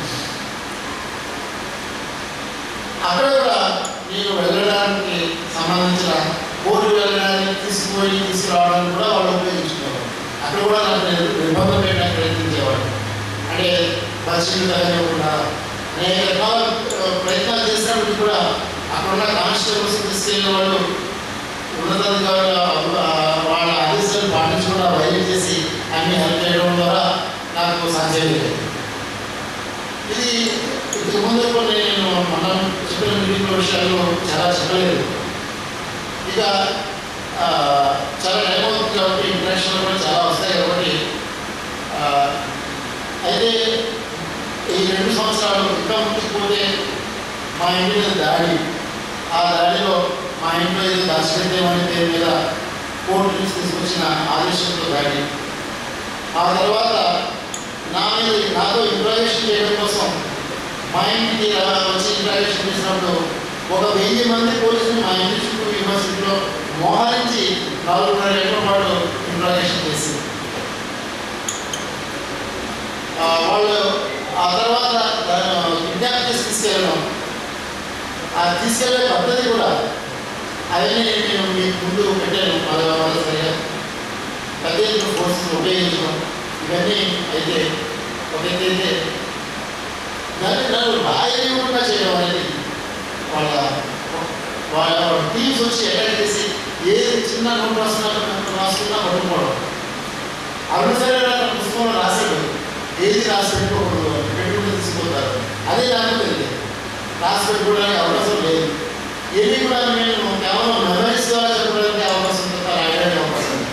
అక్కడ కూడా నేను వెళ్ళడానికి సంబంధించిన కోర్టు వెళ్ళడానికి తీసుకుపోయి తీసుకురావడానికి కూడా వాళ్ళు ఉపయోగించుకునేవారు అక్కడ కూడా నాకు నేను నిర్బంధం పెట్టడానికి ప్రయత్నించేవాడు అంటే బస్సులు తగ్గకుండా అనేక రకాల ఆ, ప్రయత్నాలు చేసినప్పటికీ కూడా అక్కడ ఉన్న కానిస్టేబుల్స్ తీసుకెళ్ళిన వాళ్ళు ఉన్నతాధికారుల ఆ, వాళ్ళ ఆదేశాలు పాటించకుండా బయలు చేసి అన్ని హెల్ప్ చేయడం ద్వారా నాకు సాధ్యం లేదు ఇది ఇంతకు ముందు కొన్ని నేను మనం చెప్పిన మీటింగ్ విషయాల్లో చాలా చెప్పలేదు ఇక ఆ, చాలా టైం అవుతుంది కాబట్టి ఇంటరాక్షన్ కూడా చాలా వస్తాయి కాబట్టి ఆ, అయితే ఈ రెండు సంవత్సరాలు ఇంకా ముందుకు పోతే మా ఇంటి మీద దాడి ఆ దాడిలో మా ఇంట్లో ఏదో దాచిపెట్టేమనే పేరు మీద కోర్టు నుంచి తీసుకొచ్చిన ఆదేశంతో దాడి ఆ తర్వాత నా మీద నాతో ఇంట్రాగేషన్ చేయడం కోసం మా ఇంటికి రా- వచ్చి ఇంట్రాగేషన్ చేసినప్పుడు ఒక వెయ్యి మంది పోలీసులు మా ఇంటి చుట్టూ యూనివర్సిటీలో మోహరించి నాలుగున్నర గంటల పాటు ఇంట్రాగేషన్ చేసింది ఆ, వాళ్ళు ఆ తర్వాత దాని విజ్ఞప్తి చేసి తీసుకెళ్ళడం ఆ తీసుకెళ్ళే పద్ధతి కూడా అవన్నీ నేను మీకు ముందు పెట్టాను మళ్ళీ సరిగా పెద్ద ఎత్తున ఫోర్సెస్ ఉపయోగించడం ఇవన్నీ అయితే ఒక ఎత్తు అయితే దాన్ని నన్ను రాయకుండా చేయడం అనేది వాళ్ళ వాళ్ళ టీమ్స్ వచ్చి అటాక్ చేసి ఏది చిన్న నోట్ రాసుకున్నా రాసుకున్నా పట్టుకోవడం అభిసరే తన పుస్తకంలో రాశాడు ఏది రాసి పెట్టుకోకూడదు అని పెట్టుకుంటే తీసుకుపోతారు అదే నాకు తెలియదు రాసి పెట్టుకోవడానికి అవకాశం లేదు ఏది కూడా నేను కేవలం మెమరీస్ ద్వారా చెప్పడానికి అవకాశం ఉంది తప్ప రాయడానికి అవకాశం లేదు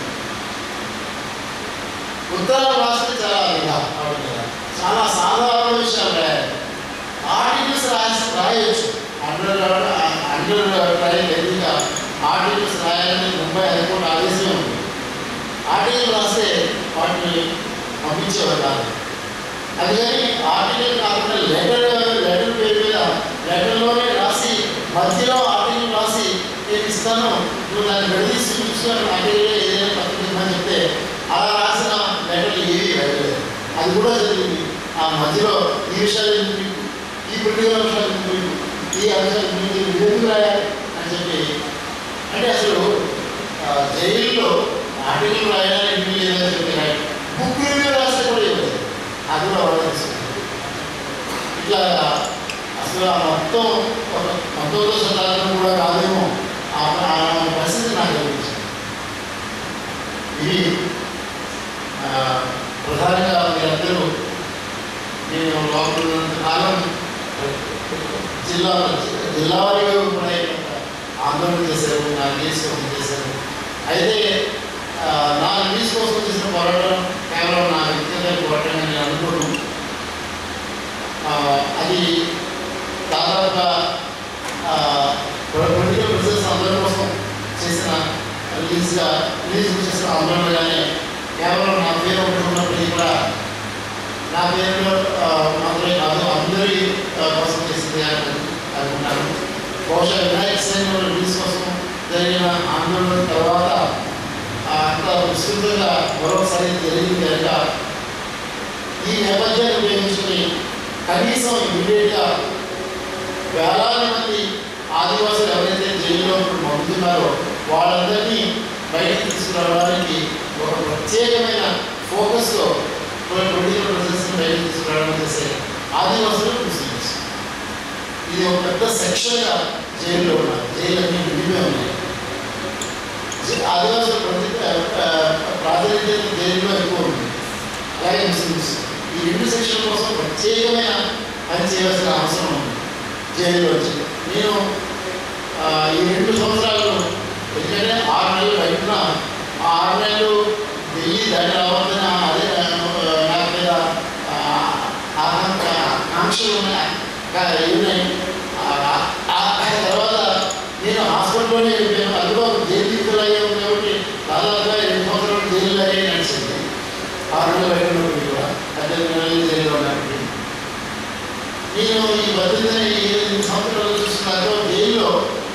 ఉత్తరాలు రాస్తే చాలా ఇదా ఆవిడ కదా. చాలా సాధారణ విషయాలు రాయాలి ఆర్టికల్స్ రాసి రాయొచ్చు అండర్ అండర్ ట్రయల్ ఎదురుగా ఆర్టికల్స్ రాయాలని ముంబై హైకోర్టు ఆదేశమే ఉంది ఆర్టికల్ రాస్తే వాటిని పంపించేవారు కాదు అది కానీ ఆర్టికల్ కాకుండా లెటర్ లెటర్ పేరు మీద లెటర్లోనే రాసి మధ్యలో ఆర్టికల్ రాసి నేను ఇస్తాను నువ్వు దాన్ని విడదీసి చూసుకొని ఆర్టికల్ ఏదైనా పత్రిక ఇమ్మని చెప్తే అలా రాసిన లెటర్లు ఏవి వెళ్ళలేదు అది కూడా జరిగింది ఆ మధ్యలో ఈ విషయాలు ఎందుకు మీకు? ఈ పొలిటికల్ అంశాలు ఎందుకు మీకు? ఈ అంశాలు మీకు ఇది ఎందుకు రాయాలి అని చెప్పి అంటే అసలు ఆ, జైల్లో ఆర్టికల్ రాయడానికి ఇల్లు లేదని చెప్పి రాయి బుక్ రివ్యూ రాస్తే కూడా ఇవ్వలేదు అది కూడా వాళ్ళు తీసుకుంటారు ఇట్లా అసలు ఆ మొత్తం ఒక పంతొమ్మిదో శతాబ్దం కూడా కాదేమో ఆ ఆ పరిస్థితి నాకు అనిపించింది ఇది ఆ, ప్రధానంగా మీరందరూ నేను లోపల ఉన్నంత కాలం జిల్లా జిల్లా వారీగా కూడా ఆందోళన చేశారు నా కేసు కోసం చేశారు అయితే ఆ, నా రిలీజ్ కోసం చేసిన పోరాటం కేవలం నా వ్యక్తిగత పోరాటం అని నేను అనుకోను ఆ, అది దాదాపుగా పొలిటికల్ బిజినెస్ అందరి కోసం చేసిన రిలీజ్గా రిలీజ్ చేసిన ఆందోళన కానీ కేవలం నా పేరు ఒకటి ఉన్నప్పటికీ కూడా నా పేరులో ఆ, మాత్రమే కాదు అందరి ఆ, కోసం చేసింది అని అనుకుంటాను బహుశా వినాయక సేన రిలీజ్ కోసం జరిగిన ఆందోళన తర్వాత ఆ, అంత విస్తృతంగా మరొకసారి జరిగింది కనుక ఈ నేపథ్యాన్ని ఉపయోగించుకుని కనీసం ఇమీడియట్గా వేలాది మంది ఆదివాసులు ఎవరైతే జైల్లో ఇప్పుడు మగ్గుతున్నారో వాళ్ళందరినీ బయటికి తీసుకురావడానికి ఒక ప్రత్యేకమైన ఫోకస్తో పొలిటికల్ ప్రొసెస్ని బయటికి తీసుకురావడం చేసే ఆదివాసులు ముస్లిమ్స్ ఇది ఒక పెద్ద సెక్షన్గా జైల్లో ఉన్నారు జైలు అన్ని విడిపోయి ఉన్నాయి జై- ఆదివాసుల ప్రతి ఆ, ప్రాతినిధ్యం జైల్లో ఎక్కువ ఉంది అలాగే ముస్లిమ్స్ ఈ రెండు సెక్షన్ కోసం ప్రత్యేకమైన పని చేయాల్సిన అవసరం ఉంది జైల్లో వచ్చి నేను ఆ, ఈ రెండు సంవత్సరాలు ఎందుకంటే ఆరు నెలలు బయటన ఆ ఆరు నెలలు ఢిల్లీ దాటి రావద్దని అదే ఆ, నాకు మీద ఆ, ఆకాంక్ష ఆకాంక్షలు ఉన్నాయి కా- ఉన్నాయి ఆ, ఆ ఆ తర్వాత నేను హాస్పిటల్లోనే వెళ్ళిపోయాను అందులో జైలు తీర్థులు అయ్యాము కాబట్టి దాదాపుగా రెండు సంవత్సరాలు జైలు అయ్యే నడిచింది ఆరు నెలలు బయట ఉన్నప్పటికీ కూడా పద్దెనిమిది నెలలు జైల్లో ఉన్నప్పటికీ నేను ఈ పద్దెనిమిది ఈ ఎనిమిది సంవత్సరాలు చూస్తున్నాను జైల్లో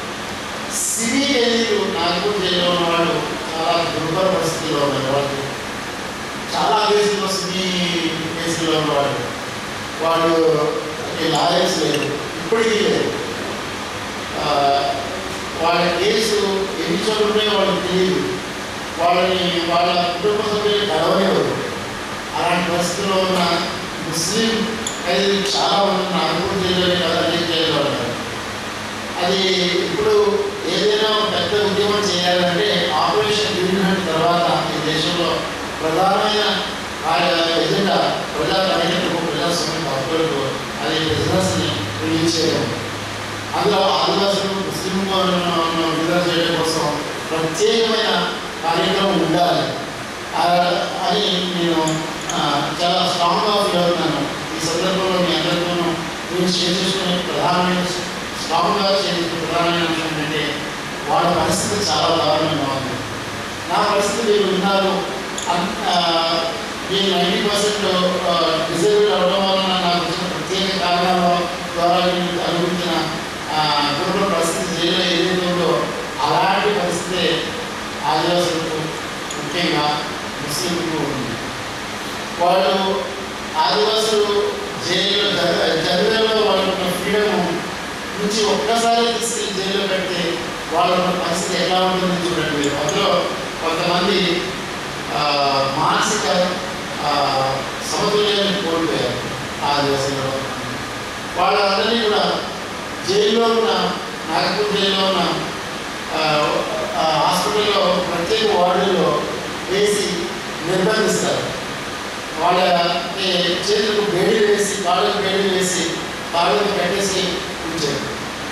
సివి ఖైదీలు నాగపూర్ జైల్లో ఉన్నవాళ్ళు చాలా దుర్భర పరిస్థితుల్లో ఉన్నారు వాళ్ళు చాలా కేసుల్లో సివి కేసుల్లో ఉన్నవాళ్ళు వాళ్ళు లాయర్స్ లేరు ఇప్పటికీ లేరు ఆ, వాళ్ళ కేసు ఎన్ని చోట్ల ఉన్నాయో వాళ్ళకి తెలియదు వాళ్ళని వాళ్ళ కుటుంబ సభ్యులు కలవలేరు అలాంటి పరిస్థితుల్లో ఉన్న ముస్లిం ఖైదీలు చాలా మంది నాగపూర్ జైల్లోనే కాదు అనేక జైల్లో ఉన్నారు అది ఇప్పుడు ఏదైనా ఒక పెద్ద ఉద్యమం చేయాలంటే ఆపరేషన్ గ్రీన్ హంట్ తర్వాత ఈ దేశంలో ప్రధానమైన కార్య ఎజెండా ప్రజా కార్యకర్తలకు ప్రజాస్వామ్య హక్కులకు అది బిజినెస్ని రిలీజ్ చేయడం అందులో ఆదివాసులు ముస్లిం విడుదల చేయడం కోసం ప్రత్యేకమైన కార్యక్రమం ఉండాలి ఆ, అని నేను ఆ, చాలా స్ట్రాంగ్గా ఫీల్ అవుతున్నాను ఈ సందర్భంలో మీ అందరితోనూ మీరు షేర్ చేసుకునే ప్రధానమైన స్ట్రాంగ్గా షేర్ చేసుకునే ప్రధానమైన అంశం ఏంటంటే వాళ్ళ పరిస్థితి చాలా దారుణంగా ఉంది నా పరిస్థితి మీరు విన్నారు అన్- ఆ, నేను నైంటీ పర్సెంట్ డిజేబుల్ అవడం వలన నాకు వచ్చిన ప్రత్యేక కారణాల ద్వారా నేను అనుభవించిన ఆ, కుటుంబ పరిస్థితి జైల్లో ఏదైతే ఉందో అలాంటి పరిస్థితి ఆదివాసులకు ముఖ్యంగా ముస్లింలకు ఉంది వాళ్ళు ఆదివాసులు జైలు జైలులో వాళ్ళకున్న ఫ్రీడమ్ నుంచి ఒక్కసారి తీసుకెళ్ళి జైల్లో పెడితే వాళ్ళ పరిస్థితి ఎలా ఉంటుందని చూడండి మీరు అందులో కొంతమంది ఆ, మానసిక ఆ, సమతుల్యాన్ని కోల్పోయారు ఆ దేశంలో వాళ్ళందరినీ కూడా జైల్లో ఉన్న నాగపూర్ జైల్లో ఉన్న ఆ, ఆ హాస్పిటల్లో ప్రత్యేక వార్డుల్లో వేసి నిర్బంధిస్తారు వాళ్ళ ఏ, చేతులకు వేడి వేసి కాళ్ళకు వేడి వేసి కాళ్ళకు పెట్టేసి ఉంచారు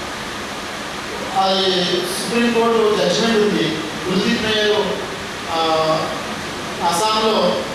అది సుప్రీంకోర్టు జడ్జిమెంట్ ఉంది కుల్దీప్ నయ్యర్ ఆ, అస్సాంలో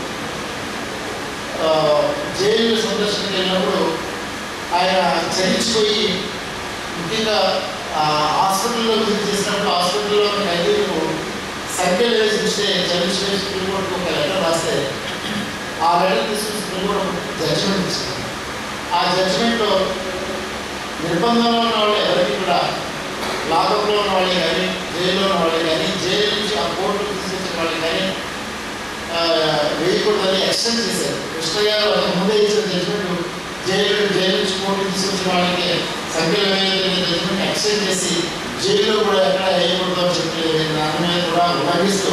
ఆ, జైలు సందర్శనకి వెళ్ళినప్పుడు ఆయన చలించిపోయి ముఖ్యంగా ఆ, హాస్పిటల్లో విజిట్ చేసినప్పుడు హాస్పిటల్లో ఉన్న ఖైదీలకు సంఖ్యలు వేసి ఇస్తే చలించిపోయి సుప్రీంకోర్టుకు ఒక లెటర్ రాస్తే ఆ లెటర్ తీసుకుని సుప్రీంకోర్టు జడ్జిమెంట్ ఇచ్చింది ఆ జడ్జిమెంట్లో నిర్బంధంలో ఉన్న వాళ్ళు ఎవరికి కూడా లాకప్లో ఉన్న వాళ్ళే కానీ జైల్లో ఉన్న వాళ్ళే కానీ జైలు నుంచి ఆ కోర్టుకు తీసుకొచ్చిన వాళ్ళే కానీ ఆ, వేయకూడదని ఎక్స్టెండ్ చేశారు కృష్ణ గారు అంతకు ముందే ఇచ్చిన జడ్జిమెంట్ జైలు జైలు నుంచి కోర్టు తీసుకొచ్చిన వాళ్ళకి సంఖ్యలు వేయాలని జడ్జిమెంట్ ఎక్స్టెండ్ చేసి జైల్లో కూడా ఎక్కడ వేయకూడదు అని చెప్పి దాని మీద కూడా ఉల్లంఘిస్తూ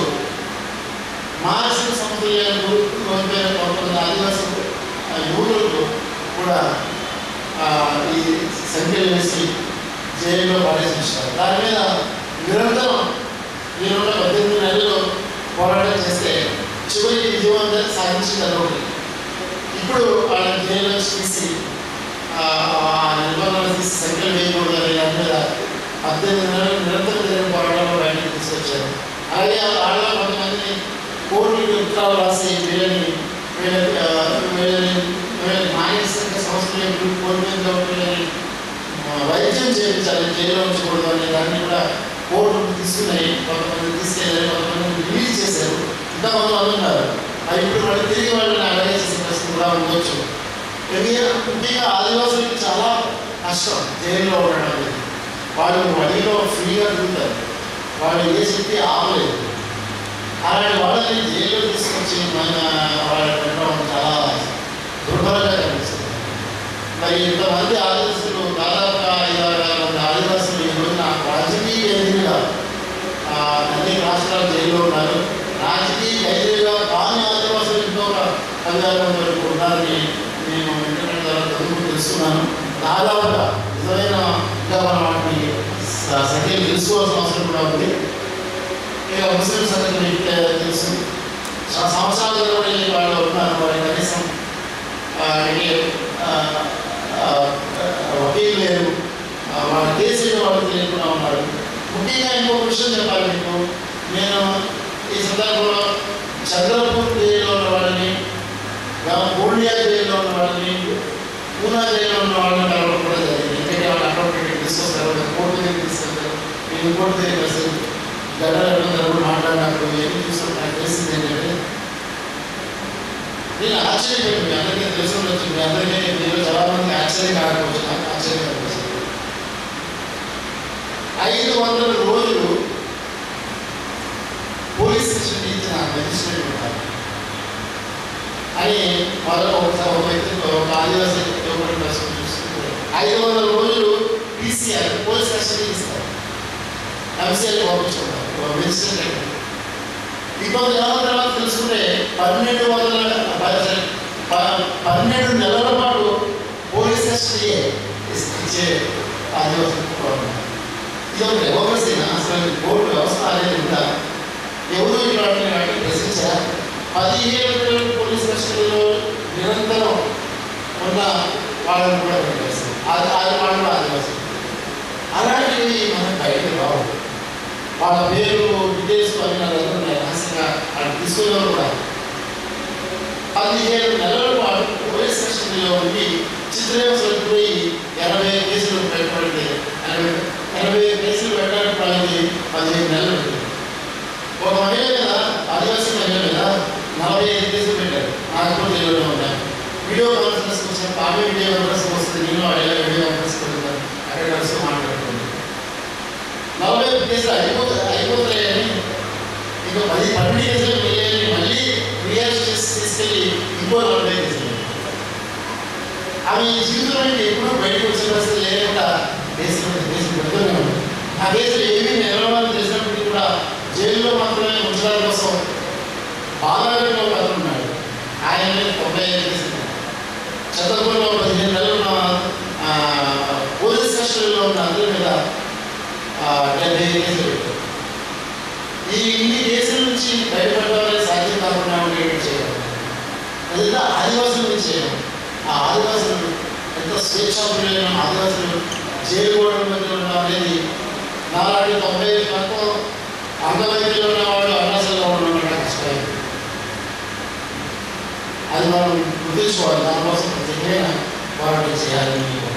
మానసిక సమతుల్యాన్ని కోల్పోయిన కొంతమంది ఆదివాసీ ఆ, యువకులకు కూడా ఆ, ఈ సంఖ్యలు వేసి జైల్లో పడేసించారు దాని మీద నిరంతరం నేనున్న పద్దెనిమిది నెలలు పోరాటం చేస్తే చివరికి విజయవంతం సాధించింది అదొకటి ఇప్పుడు వాళ్ళని జైల్లో నుంచి తీసి ఆ ఆ నిబంధనలు తీసి సంఖ్యలు వేయకూడదు అనే దాని మీద పద్దెనిమిది నెలలు నిరంతరం జరిగిన పోరాటంలో బయటకు తీసుకొచ్చారు అలాగే వాళ్ళ కొంతమందిని కోర్టులకు ఉత్తరాలు రాసి వీళ్ళని వీళ్ళకి ఆ, వీళ్ళని వీళ్ళని మానసిక సంస్థలు ఎప్పుడు కోల్పోయింది కాబట్టి వీళ్ళని ఆ, వైద్యం చేయించాలి జైల్లో ఉంచకూడదు అనే దాన్ని కూడా కోర్టుకు తీసుకున్నాయి కొంతమంది తీసుకెళ్ళారు కొంతమంది రిలీజ్ చేశారు ఇంకా కొంతమంది ఉన్నారు అది ఇప్పుడు మళ్ళీ తిరిగి వాళ్ళని అలాగే చేసే పరిస్థితి కూడా ఉండొచ్చు ఎందుకంటే ముఖ్యంగా ఆదివాసులకి చాలా కష్టం జైల్లో ఉండడం అనేది వాళ్ళు వడిలో ఫ్రీగా తిరుగుతారు వాళ్ళు ఏ శక్తి ఆపలేదు అలాంటి వాళ్ళని జైల్లో తీసుకొచ్చి మన వాళ్ళ పెట్టడం చాలా దుర్భరంగా కనిపిస్తుంది మరి ఇంతమంది ఆదివాసులు దాదాపుగా ఐదు ఆరు వేల మంది ఆదివాసులు ఈ రోజున రాజకీయ ఖైదీలుగా ఆ, అన్ని రాష్ట్రాల జైల్లో ఉన్నారు రాజకీయ ఖైదీలుగా కాని ఆదివాసులు ఇంకో ఒక పదివేల మంది వరకు ఉన్నారని నేను ఇంటర్నెట్ ద్వారా చదువుకు తెలుసుకున్నాను దాదాపుగా నిజమైన ఇంకా మనం వాటిని స- సంఖ్యలు తెలుసుకోవాల్సిన అవసరం కూడా ఉంది ఇక ముస్లిం సంగతి మీకు తెలుసు స- సంవత్సరాల తరబడి వాళ్ళు ఉన్నారు వారి కనీసం ఆ, ఇది, ఆ, ఆ, వకీలు లేరు ఆ, వాళ్ళ కేసులు వాళ్ళు తెలియకుండా ఉన్నారు ముఖ్యంగా ఇంకొక విషయం చెప్పాలి మీకు నేను ఈ సందర్భంలో చంద్రపూర్ జైల్లో ఉన్న వాళ్ళని గోల్డియా జైల్లో ఉన్న వాళ్ళని పూనా జైల్లో ఉన్న వాళ్ళని కలవడం కూడా జరిగింది ఎందుకంటే వాళ్ళు అక్కడ తీసుకొస్తారు కోర్టు దగ్గర తీసుకెళ్తారు నేను కోర్టు దగ్గర కలిసి గడ్డలు మాట్లాడినప్పుడు ఏమి చూస్తాను నాకు తెలిసింది ఏంటంటే నేను ఆశ్చర్యపోయింది మీ అందరికీ తెలిసి ఉండొచ్చు మీ అందరికీ మీరు చాలా మంది ఆశ్చర్యం కాకపోవచ్చు నాకు ఆశ్చర్యం కాకపోవచ్చు ఐదు వందల రోజులు పోలీస్ స్టేషన్ ఇచ్చిన మెజిస్ట్రేట్ ఉంటారు అని మొదలు ఒకసారి ఒక వ్యక్తి ఒక ఆదివాసీ యువకుడు ప్రశ్న చూస్తుంటే ఐదు వందల రోజులు పీసీఆర్ పోలీస్ స్టేషన్ ఇస్తారు ఎంసీఆర్ పంపించుకుంటారు మెజిస్ట్రేట్ ఇంకొక నెలల తర్వాత తెలుసుకుంటే పన్నెండు వందల ప- ప- పన్నెండు నెలల పాటు పోలీస్ కస్టడీ ఇచ్చే ఆదివాసీ కుటుంబం. ఇది ఒక డెమోక్రసీనా అసలు కోర్టు వ్యవస్థ అనేది ఉందా ఎవరు ఇలాంటి వాటిని ప్రశ్నించారు పదిహేను నెలలు పోలీస్ కస్టడీలో నిరంతరం ఉన్న వాళ్ళని కూడా పెట్టేస్తారు అది అది వాళ్ళు కూడా ఆదివాసీ అలాంటివి మనం బయటకు రావు వాళ్ళ పేరు డీటెయిల్స్ అవి నా దగ్గర ఉన్నాయి రహస్యంగా వాళ్ళు తీసుకునేవారు కూడా పదిహేను నెలల పాటు పోలీస్ స్టేషన్లో ఉండి చిత్రహింసలకు పోయి ఎనభై కేసులు పెట్టబడితే ఎనభై ఎనభై కేసులు పెట్టడానికి వాళ్ళకి పదిహేను నెలలు పెట్టారు ఒక మహిళ మీద ఆదివాసీ మహిళ మీద నలభై ఐదు కేసులు పెట్టారు నాగపూర్ జైల్లో ఉన్నాయి వీడియో కాన్ఫరెన్స్ వచ్చినప్పుడు ఆమె వీడియో కాన్ఫరెన్స్ వస్తుంది నేను అడిగా వీడియో కాన్ఫరెన్స్ పెడతాను అక్కడ కలిసి మాట్లాడుతుంది నలభై ఐదు కేసులు అయిపోతే అయిపోతాయని ఇంకా పది పన్నెండు కేసులు వెళ్ళాయని మళ్ళీ రియల్ చేసి తీసుకెళ్ళి ఇంకో నలభై కేసులు ఆమె ఈ జీవితంలో నుంచి ఎప్పుడూ బయటకు వచ్చిన పరిస్థితి లేకుండా దేశం దేశం పెడుతూనే ఉంది ఆ కేసులు ఏమీ నెరవేరాలని తెలిసినప్పటికీ కూడా జైల్లో మాత్రమే ఉంచడం కోసం బాలారెడ్డిలో ఒక అతను ఉన్నాడు ఆయన మీద తొంభై ఐదు కేసులు చంద్రపూర్లో పదిహేను నెలలు ఉన్న ఆ, పోలీస్ స్టేషన్లో ఉన్న అందరి మీద ఆ, డెబ్బై ఐదు కేసులు పెట్టారు ఈ ఇన్ని కేసుల నుంచి బయటపడడానికి సాధ్యం కాకుండా ఉండేటువంటి చేయడం అదంతా ఆదివాసుల నుంచి చేయడం ఆ ఆదివాసులు ఎంత స్వేచ్ఛాపరులైన ఆదివాసులు జైలు గోడల మధ్య ఉండడం అనేది నాలాంటి తొంభై ఐదు శాతం అంగవైద్యులు ఉన్నవాడు అరుణాచల్లో ఉండడం కష్టమైంది అది మనం గుర్తించుకోవాలి దానికోసం ప్రత్యేకమైన పోరాటం చేయాలని